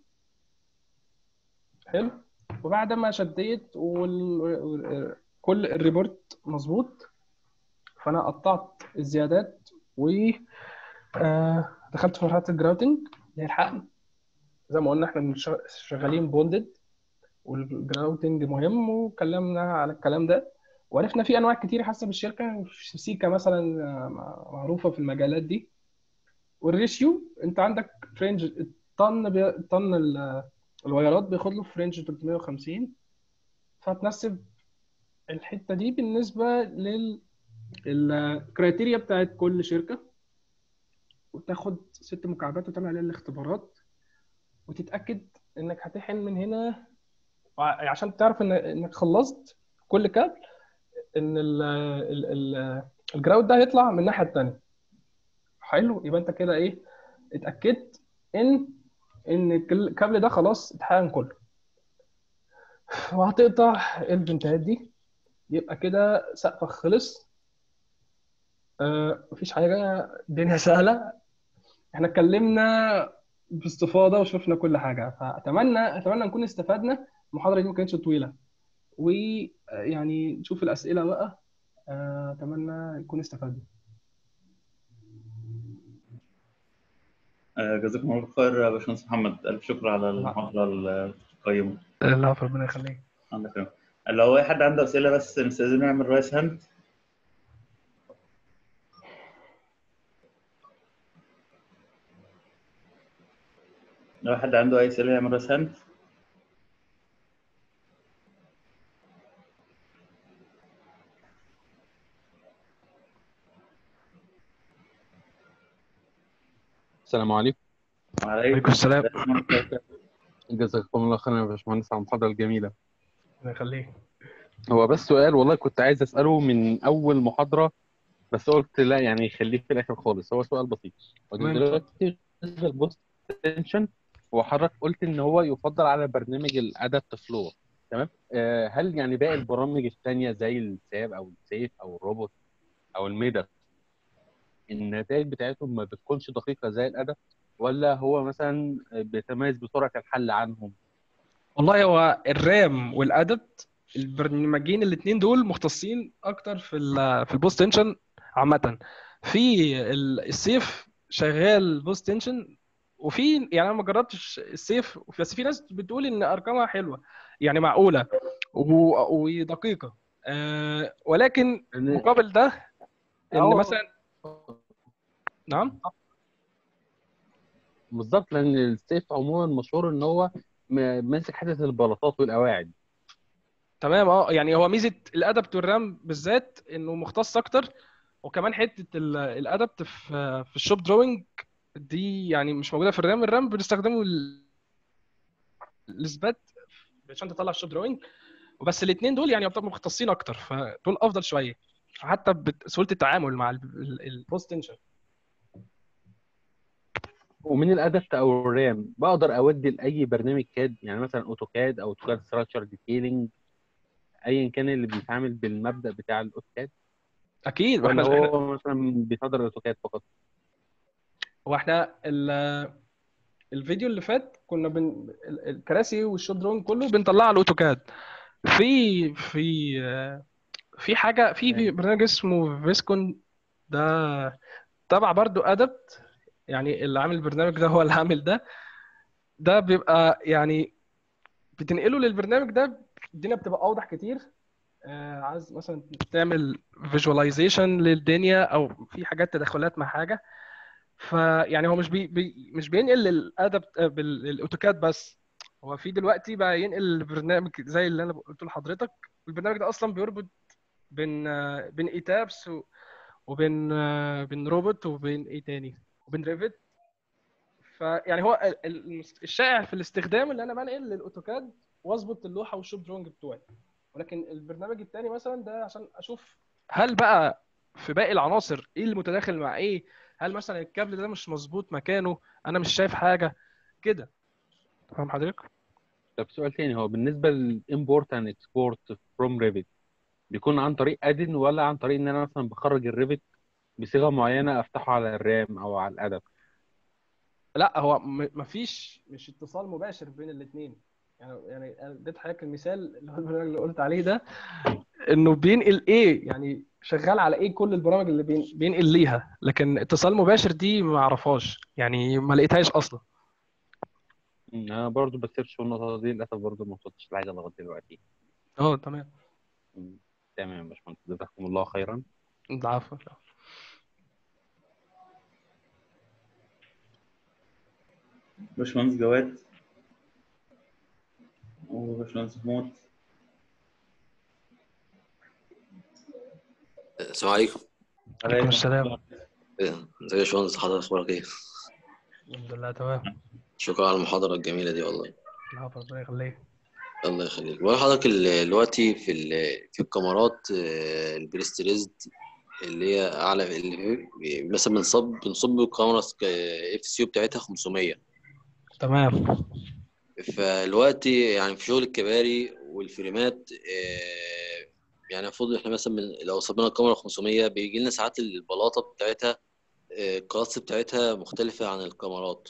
[SPEAKER 1] حلو وبعد ما شديت وكل الريبورت مظبوط فانا قطعت الزيادات و آه، دخلت في مرحله الجراوتنج اللي هي الحقن زي ما قلنا احنا بنشغ- شغالين بوندد والجراوتنج مهم واتكلمنا على الكلام ده وعرفنا في انواع كتير حسب الشركه في سيكا مثلا آه، معروفه في المجالات دي والريشيو انت عندك فرنج الطن بي... الطن ال- الوايرات بياخد له في رينج 350 فهتنسب الحته دي بالنسبه للكرايتيريا بتاعت كل شركه وتاخد ست مكعبات وتعمل عليها الاختبارات وتتاكد انك هتحن من هنا وع- عشان تعرف ان انك خلصت كل كابل ان ال ال ال الجراود ده هيطلع من الناحيه التانيه حلو يبقى انت كده ايه اتاكدت ان ان الكل- الكابل ده خلاص اتحقن كله وهتقطع البنتات دي يبقى كده سقفك خلص آه مفيش حاجه الدنيا سهله احنا اتكلمنا باستفاضه وشفنا كل حاجه فاتمنى اتمنى نكون استفدنا المحاضره دي ما كانتش طويله ويعني نشوف الاسئله بقى آه، اتمنى نكون استفدنا
[SPEAKER 2] آه، جزاكم الله خير يا باشمهندس محمد ألف شكر على المحاضرة القيمة
[SPEAKER 1] لا ربنا يخليك
[SPEAKER 2] الله يكرمك لو أي حد عنده أسئلة بس نستأذنه يعمل رايس هاند لو حد عنده أي أسئلة يعمل رايس هاند
[SPEAKER 3] السلام عليكم
[SPEAKER 1] عليكم السلام.
[SPEAKER 3] جزاكم الله خيرا يا باشمهندس على المحاضرة الجميلة
[SPEAKER 1] ربنا يخليك
[SPEAKER 3] هو بس سؤال والله كنت عايز أسأله من أول محاضرة بس قلت لا يعني خليه في الآخر خالص هو سؤال بسيط هو
[SPEAKER 1] تمام.
[SPEAKER 3] دلوقتي بالنسبة للبوست تنشن وحضرتك قلت إن هو يفضل على برنامج الأدابت فلور تمام آه هل يعني باقي البرامج التانية زي الساب أو السيف أو الروبوت أو الميدر النتائج بتاعتهم ما بتكونش دقيقة زي الأدب ولا هو مثلا بيتميز بسرعة الحل عنهم
[SPEAKER 1] والله هو الرام والادبت البرنامجين الاثنين دول مختصين اكتر في ال في البوست تنشن عامه في ال- السيف شغال بوست تنشن وفي يعني انا ما جربتش السيف بس في ناس بتقول ان ارقامها حلوه يعني معقوله و- ودقيقه آه، ولكن
[SPEAKER 3] إن-
[SPEAKER 1] مقابل ده ان
[SPEAKER 3] أو-
[SPEAKER 1] مثلا نعم
[SPEAKER 3] بالظبط لان السيف عموما مشهور ان هو م- ماسك حته البلاطات والقواعد
[SPEAKER 1] تمام اه يعني هو ميزه الادبت والرام بالذات انه مختص اكتر وكمان حته الادبت في في الشوب دروينج دي يعني مش موجوده في الرام الرام بنستخدمه ال- الاثبات عشان تطلع الشوب دروينج وبس الاثنين دول يعني يعتبروا مختصين اكتر فدول افضل شويه حتى بسهوله التعامل مع البوست تنشن
[SPEAKER 3] ومن الادبت او الرام بقدر اودي لاي برنامج كاد يعني مثلا اوتوكاد او اوتوكاد ستراكشر ديتيلنج ايا كان اللي بيتعامل بالمبدا بتاع الاوتوكاد
[SPEAKER 1] اكيد
[SPEAKER 3] ولا
[SPEAKER 1] واحنا
[SPEAKER 3] هو مثلا بيصدر الاوتوكاد فقط
[SPEAKER 1] هو احنا ال- الفيديو اللي فات كنا بن ال- الكراسي والشوب درون كله بنطلعه على الاوتوكاد في في في حاجه في في برنامج اسمه فيسكون ده تبع برضو ادبت يعني اللي عامل البرنامج ده هو اللي عامل ده ده بيبقى يعني بتنقله للبرنامج ده الدنيا بتبقى اوضح كتير آه، عايز مثلا تعمل فيجواليزيشن للدنيا او في حاجات تدخلات مع حاجه فيعني هو مش بي بي مش بينقل للادب بالاوتوكاد بس هو في دلوقتي بقى ينقل البرنامج زي اللي انا قلت لحضرتك البرنامج ده اصلا بيربط بين آه، بين ايتابس و- وبين آه، بين روبوت وبين ايه تاني وبين ريفت فيعني هو ال- ال- الشائع في الاستخدام اللي انا بنقل للاوتوكاد واظبط اللوحه والشوب دروينج بتوعي ولكن البرنامج التاني مثلا ده عشان اشوف هل بقى في باقي العناصر ايه اللي متداخل مع ايه هل مثلا الكابل ده مش مظبوط مكانه انا مش شايف حاجه كده فاهم حضرتك
[SPEAKER 3] طب سؤال تاني هو بالنسبه للامبورت اند اكسبورت فروم ريفت بيكون عن طريق ادن ولا عن طريق ان انا مثلا بخرج الريفت بصيغه معينه افتحه على الرام او على الادب
[SPEAKER 1] لا هو م- مفيش مش اتصال مباشر بين الاثنين يعني يعني أنا اديت حضرتك المثال اللي هو البرنامج اللي قلت عليه ده انه بينقل ايه يعني شغال على ايه كل البرامج اللي بين بينقل ليها لكن اتصال مباشر دي ما اعرفهاش يعني ما لقيتهاش اصلا
[SPEAKER 3] مم، انا برضو بسيرش في النقطه دي للاسف برضو ما وصلتش لحاجه لغايه دلوقتي
[SPEAKER 1] اه تمام
[SPEAKER 3] مم، تمام يا باشمهندس جزاكم الله خيرا
[SPEAKER 1] العفو
[SPEAKER 2] باشمهندس جواد وباشمهندس محمود
[SPEAKER 4] السلام عليكم
[SPEAKER 1] عليكم السلام
[SPEAKER 4] إيه، ازيك يا باشمهندس حضرتك اخبارك ايه؟
[SPEAKER 1] الحمد لله تمام
[SPEAKER 4] شكرا على المحاضرة الجميلة دي والله
[SPEAKER 1] العفو ربنا يخليك
[SPEAKER 4] الله يخليك بقول لحضرتك ال- دلوقتي في ال- في الكاميرات آه، البريستريزد اللي هي اعلى اللي هي مثلا بنصب بنصب الكاميرا اف سي بتاعتها 500
[SPEAKER 1] تمام
[SPEAKER 4] فالوقتي يعني في شغل الكباري والفريمات آه، يعني المفروض احنا مثلا من لو صبنا الكاميرا 500 بيجي لنا ساعات البلاطه بتاعتها آه، الكلاس بتاعتها مختلفه عن الكاميرات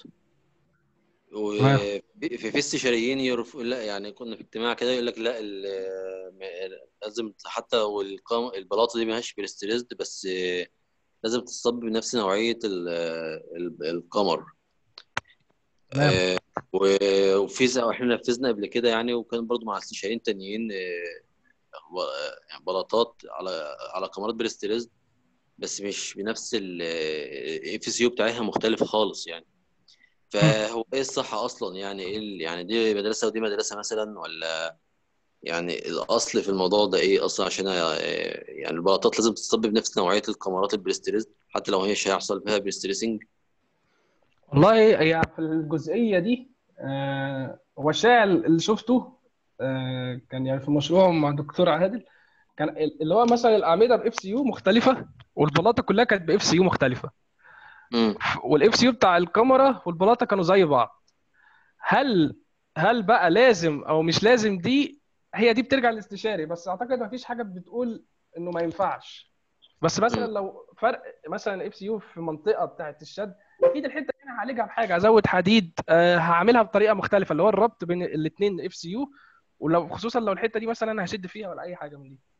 [SPEAKER 1] تمام.
[SPEAKER 4] وفي في استشاريين يرف... لا يعني كنا في اجتماع كده يقول لك لا ال- م- لازم حتى والقام... البلاطه دي ملهاش بريستريزد بس آه، لازم تتصب بنفس نوعيه ال... ال- القمر
[SPEAKER 1] تمام.
[SPEAKER 4] آه، و- وفي ز- احنا نفذنا قبل كده يعني وكان برضو مع استشاريين تانيين آه، و- يعني بلاطات على على كاميرات بريستريز بس مش بنفس الاف سي يو بتاعتها مختلف خالص يعني فهو ايه الصح اصلا يعني ايه ال- يعني دي مدرسه ودي مدرسه مثلا ولا يعني الاصل في الموضوع ده ايه اصلا عشان آه، يعني البلاطات لازم تتصب بنفس نوعيه الكاميرات البريستريز حتى لو هي مش هيحصل فيها بريستريسنج
[SPEAKER 1] والله هي في الجزئيه دي آه، هو الشائع اللي شفته آه، كان يعني في مشروع مع الدكتور عادل كان ال- اللي هو مثلا الاعمده باف سي يو مختلفه والبلاطه كلها كانت باف سي يو مختلفه
[SPEAKER 4] امم
[SPEAKER 1] والاف سي يو بتاع الكاميرا والبلاطه كانوا زي بعض هل هل بقى لازم او مش لازم دي هي دي بترجع للاستشاري بس اعتقد ما فيش حاجه بتقول انه ما ينفعش بس مثلا
[SPEAKER 4] مم.
[SPEAKER 1] لو فرق مثلا الاف سي يو في منطقه بتاعه الشد اكيد الحته دي انا هعالجها بحاجه ازود حديد أه هعملها بطريقه مختلفه اللي هو الربط بين الاثنين اف سي يو ولو خصوصا لو الحته دي مثلا انا هشد فيها ولا اي حاجه من دي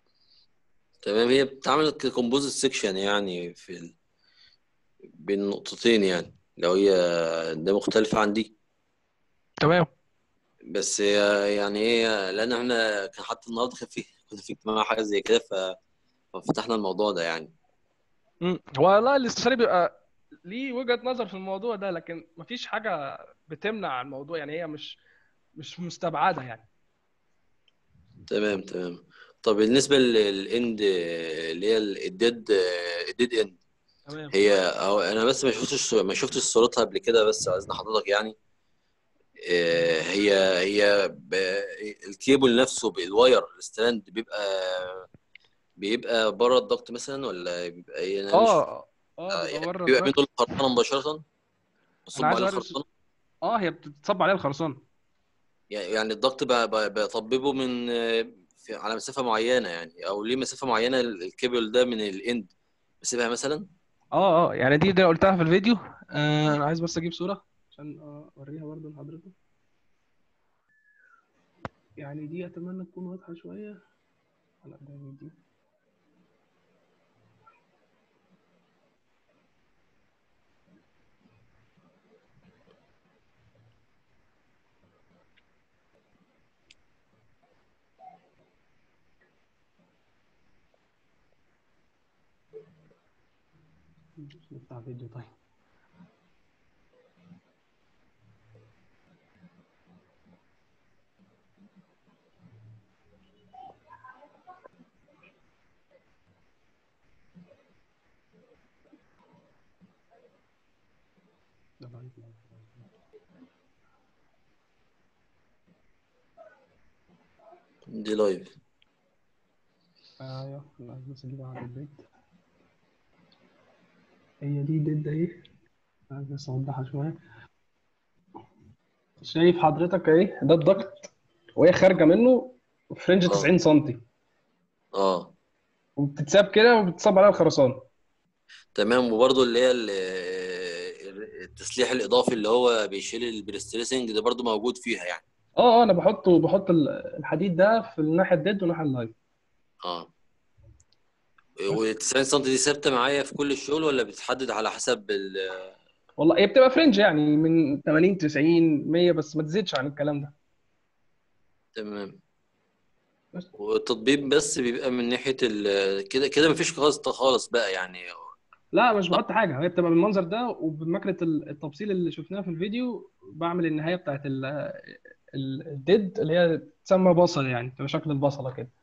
[SPEAKER 4] تمام هي بتتعمل ككومبوزيت سيكشن يعني في ال... بين نقطتين يعني لو هي ده مختلف عن دي
[SPEAKER 1] تمام
[SPEAKER 4] بس هي يعني هي لان احنا كان حتى النهارده كان في كنا في اجتماع حاجه زي كده ف... ففتحنا الموضوع ده يعني
[SPEAKER 1] مم. هو والله الاستشاري بيبقى ليه وجهة نظر في الموضوع ده لكن مفيش حاجة بتمنع الموضوع يعني هي مش مش مستبعدة يعني
[SPEAKER 4] تمام تمام طب بالنسبه للاند اللي هي الديد الديد اند
[SPEAKER 1] تمام
[SPEAKER 4] هي أو انا بس ما شفتش ما شفتش صورتها قبل كده بس عايزين حضرتك يعني آه، هي هي ب- الكيبل نفسه بالواير الستاند بيبقى بيبقى بره الضغط مثلا ولا بيبقى ايه انا مش
[SPEAKER 1] اه اه
[SPEAKER 4] آه،
[SPEAKER 1] بيبقى
[SPEAKER 4] يعني
[SPEAKER 1] بره
[SPEAKER 4] بيبقى
[SPEAKER 1] الضغط
[SPEAKER 4] بينه الخرسانه مباشره بصب
[SPEAKER 1] عايز
[SPEAKER 4] عليه
[SPEAKER 1] أوري-
[SPEAKER 4] الخرسانه
[SPEAKER 1] اه هي بتتصب عليها الخرسانه
[SPEAKER 4] يعني الضغط ب- ب- بطببه من آه، في على مسافه معينه يعني او ليه مسافه معينه الكيبل ده من الاند بسيبها مثلا
[SPEAKER 1] اه اه يعني دي دي قلتها في الفيديو آه انا عايز بس اجيب صورة عشان آه، اوريها برضه لحضرتك يعني دي اتمنى تكون واضحة شوية لا ده مش دي نفتح فيديو طيب ده لايف لايف
[SPEAKER 4] دي لايف
[SPEAKER 1] ايوه انا عايز بس اجيبها على البيت هي دي ديد اهي عايز بس اوضحها شويه شايف حضرتك اهي ده الضغط وهي خارجه منه فرنج
[SPEAKER 4] آه.
[SPEAKER 1] 90 سم
[SPEAKER 4] اه
[SPEAKER 1] وبتتساب كده وبتتصب عليها الخرسانه
[SPEAKER 4] تمام وبرضه اللي هي ال- التسليح الاضافي اللي هو بيشيل البريستريسنج ده برضه موجود فيها يعني
[SPEAKER 1] اه اه انا بحطه بحط ال- الحديد ده في الناحيه الديد والناحيه اللايف
[SPEAKER 4] اه وال 90 سم دي ثابته معايا في كل الشغل ولا بتتحدد على حسب ال
[SPEAKER 1] والله هي بتبقى فرنج يعني من 80 90 100 بس ما تزيدش عن الكلام ده
[SPEAKER 4] تمام
[SPEAKER 1] بس.
[SPEAKER 4] والتطبيق بس بيبقى من ناحيه ال كده كده مفيش قصد خالص بقى يعني
[SPEAKER 1] لا مش بحط حاجه هي بتبقى بالمنظر ده وبمكنه ال- التفصيل اللي شفناها في الفيديو بعمل النهايه بتاعت ال- ال- الديد اللي هي تسمى بصل يعني بتبقى شكل البصله كده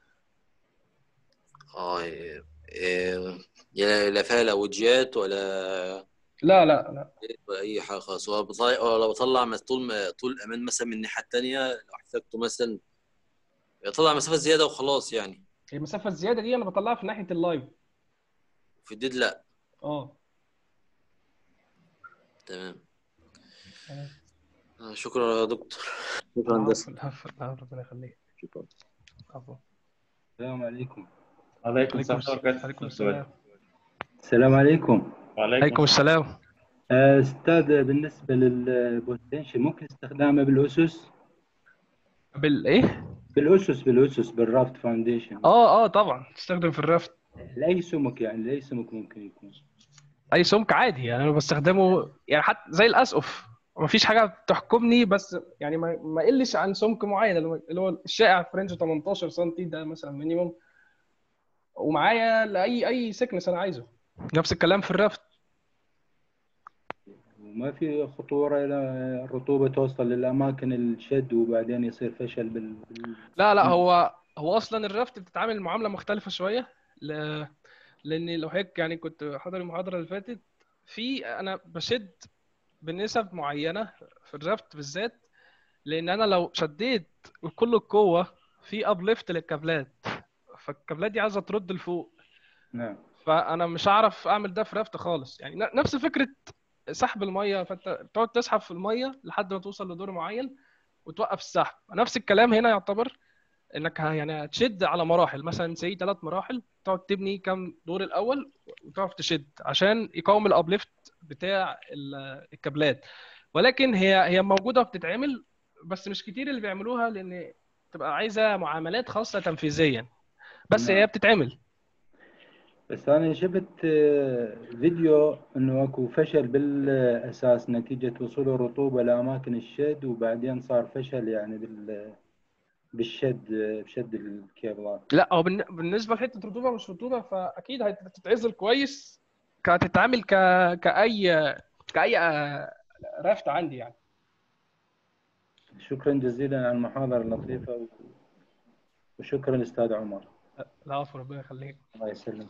[SPEAKER 4] اه إيه- إيه، لا لا فيها لا وجات ولا
[SPEAKER 1] لا لا لا
[SPEAKER 4] ولا اي حاجه خالص ولا بطلع ولا بطلع مس- طول طول امان مثلا من الناحيه التانيه لو احتجته مثلا يطلع مسافه زياده وخلاص يعني
[SPEAKER 1] المسافه الزياده دي انا بطلعها في ناحيه اللايف
[SPEAKER 4] في الديد لا
[SPEAKER 1] اه
[SPEAKER 4] تمام
[SPEAKER 1] تمام.
[SPEAKER 4] آه، شكرا يا دكتور شكرا هندسه
[SPEAKER 1] العفو العفو العفو، ربنا يخليك
[SPEAKER 4] شكرا
[SPEAKER 1] عفوا
[SPEAKER 5] السلام عليكم
[SPEAKER 2] عليكم
[SPEAKER 1] عليكم
[SPEAKER 2] السلام ورحمة الله
[SPEAKER 1] عليكم
[SPEAKER 2] وبركاته
[SPEAKER 1] السلام
[SPEAKER 5] السلام عليكم
[SPEAKER 1] عليكم السلام
[SPEAKER 5] آه، استاذ بالنسبه للبوتنشال ممكن استخدامه بالاسس
[SPEAKER 1] بالايه
[SPEAKER 5] بالاسس بالاسس بالرافت فاونديشن
[SPEAKER 1] اه اه طبعا تستخدم في الرفت
[SPEAKER 5] لاي سمك يعني لاي سمك ممكن يكون
[SPEAKER 1] اي سمك عادي يعني انا بستخدمه يعني حتى زي الاسقف مفيش حاجه تحكمني بس يعني ما ما يقلش عن سمك معين اللي هو- اللي هو الشائع في رينج 18 سم ده مثلا مينيموم ومعايا لاي اي سكنس انا عايزه نفس الكلام في الرفت
[SPEAKER 5] وما في خطوره الى الرطوبه توصل للاماكن الشد وبعدين يصير فشل بال بال-
[SPEAKER 1] لا لا هو هو اصلا الرفت بتتعامل معامله مختلفه شويه ل... لان لو هيك يعني كنت حاضر المحاضره اللي فاتت في انا بشد بنسب معينه في الرفت بالذات لان انا لو شديت بكل القوه في ابليفت للكابلات فالكابلات دي عايزه ترد لفوق
[SPEAKER 5] نعم
[SPEAKER 1] فانا مش هعرف اعمل ده في رفت خالص يعني ن- نفس فكره سحب الميه فانت تقعد تسحب في الميه لحد ما توصل لدور معين وتوقف السحب نفس الكلام هنا يعتبر انك ه- يعني هتشد على مراحل مثلا سي ثلاث مراحل تقعد تبني كام دور الاول وتقعد تشد عشان يقاوم الابليفت بتاع ال- الكابلات ولكن هي هي موجوده وبتتعمل بس مش كتير اللي بيعملوها لان تبقى عايزه معاملات خاصه تنفيذيا بس
[SPEAKER 5] نعم.
[SPEAKER 1] هي بتتعمل
[SPEAKER 5] بس انا شفت آه، فيديو انه اكو فشل بالاساس نتيجه وصول الرطوبه لاماكن الشد وبعدين صار فشل يعني بال بالشد آه، بشد الكيبلات
[SPEAKER 1] لا هو بالن- بالنسبه لحته رطوبه مش رطوبه فاكيد هتتعزل كويس هتتعامل ك كاي كاي آه، رافت عندي يعني
[SPEAKER 5] شكرا جزيلا على المحاضرة اللطيفة و- وشكرا أستاذ عمر
[SPEAKER 1] العفو ربنا يخليك
[SPEAKER 5] الله يسلمك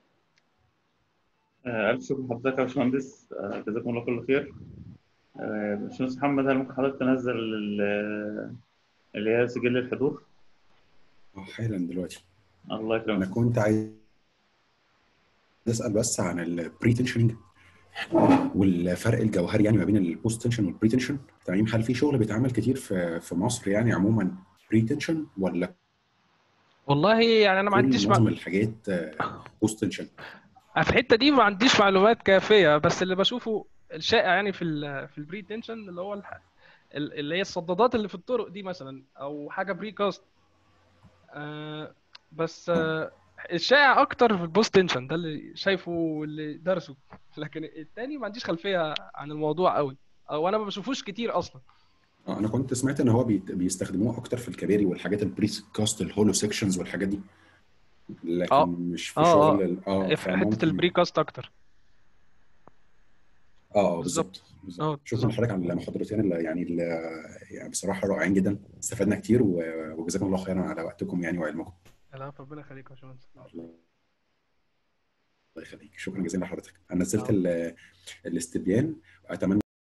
[SPEAKER 2] آه، ألف شكر لحضرتك يا باشمهندس آه، جزاكم الله كل خير آه، باشمهندس محمد هل ممكن حضرتك تنزل ال- اللي هي سجل الحضور؟
[SPEAKER 6] آه، حالا دلوقتي
[SPEAKER 2] الله
[SPEAKER 6] انا
[SPEAKER 2] يكرمك
[SPEAKER 6] كنت عايز اسال بس عن البري تنشننج والفرق الجوهري يعني ما بين البوست تنشن والبري تنشن تمام هل في شغل بيتعمل كتير في في مصر يعني عموما بري تنشن ولا
[SPEAKER 1] والله يعني انا ما
[SPEAKER 6] كل
[SPEAKER 1] عنديش
[SPEAKER 6] معظم
[SPEAKER 1] مع...
[SPEAKER 6] الحاجات بوست تنشن
[SPEAKER 1] في الحته دي ما عنديش معلومات كافيه بس اللي بشوفه الشائع يعني في ال في البري تنشن اللي هو الح... ال- اللي هي الصدادات اللي في الطرق دي مثلا او حاجه بري كاست آه بس آه الشائع اكتر في البوست تنشن ده اللي شايفه واللي درسه لكن التاني ما عنديش خلفيه عن الموضوع قوي او انا ما بشوفوش كتير اصلا
[SPEAKER 6] آه، انا كنت سمعت ان هو بيت- بيستخدموه اكتر في الكباري والحاجات البري كاست الهولو سيكشنز والحاجات دي لكن
[SPEAKER 1] آه.
[SPEAKER 6] مش في
[SPEAKER 1] آه،
[SPEAKER 6] شغل
[SPEAKER 1] آه.
[SPEAKER 6] ال- اه
[SPEAKER 1] في حته
[SPEAKER 6] فممكن-
[SPEAKER 1] البري كاست اكتر
[SPEAKER 6] اه
[SPEAKER 1] بالظبط.
[SPEAKER 6] بالظبط
[SPEAKER 1] اه
[SPEAKER 6] بالظبط شكرا
[SPEAKER 1] بالظبط.
[SPEAKER 6] لحضرتك على المحاضرتين اللي يعني اللي يعني بصراحه رائعين جدا استفدنا كتير و- وجزاكم الله خيرا على وقتكم يعني وعلمكم
[SPEAKER 1] العفو ربنا يخليك يا باشمهندس
[SPEAKER 6] الله يخليك شكرا جزيلا لحضرتك انا نزلت
[SPEAKER 1] آه.
[SPEAKER 6] ال- الاستبيان اتمنى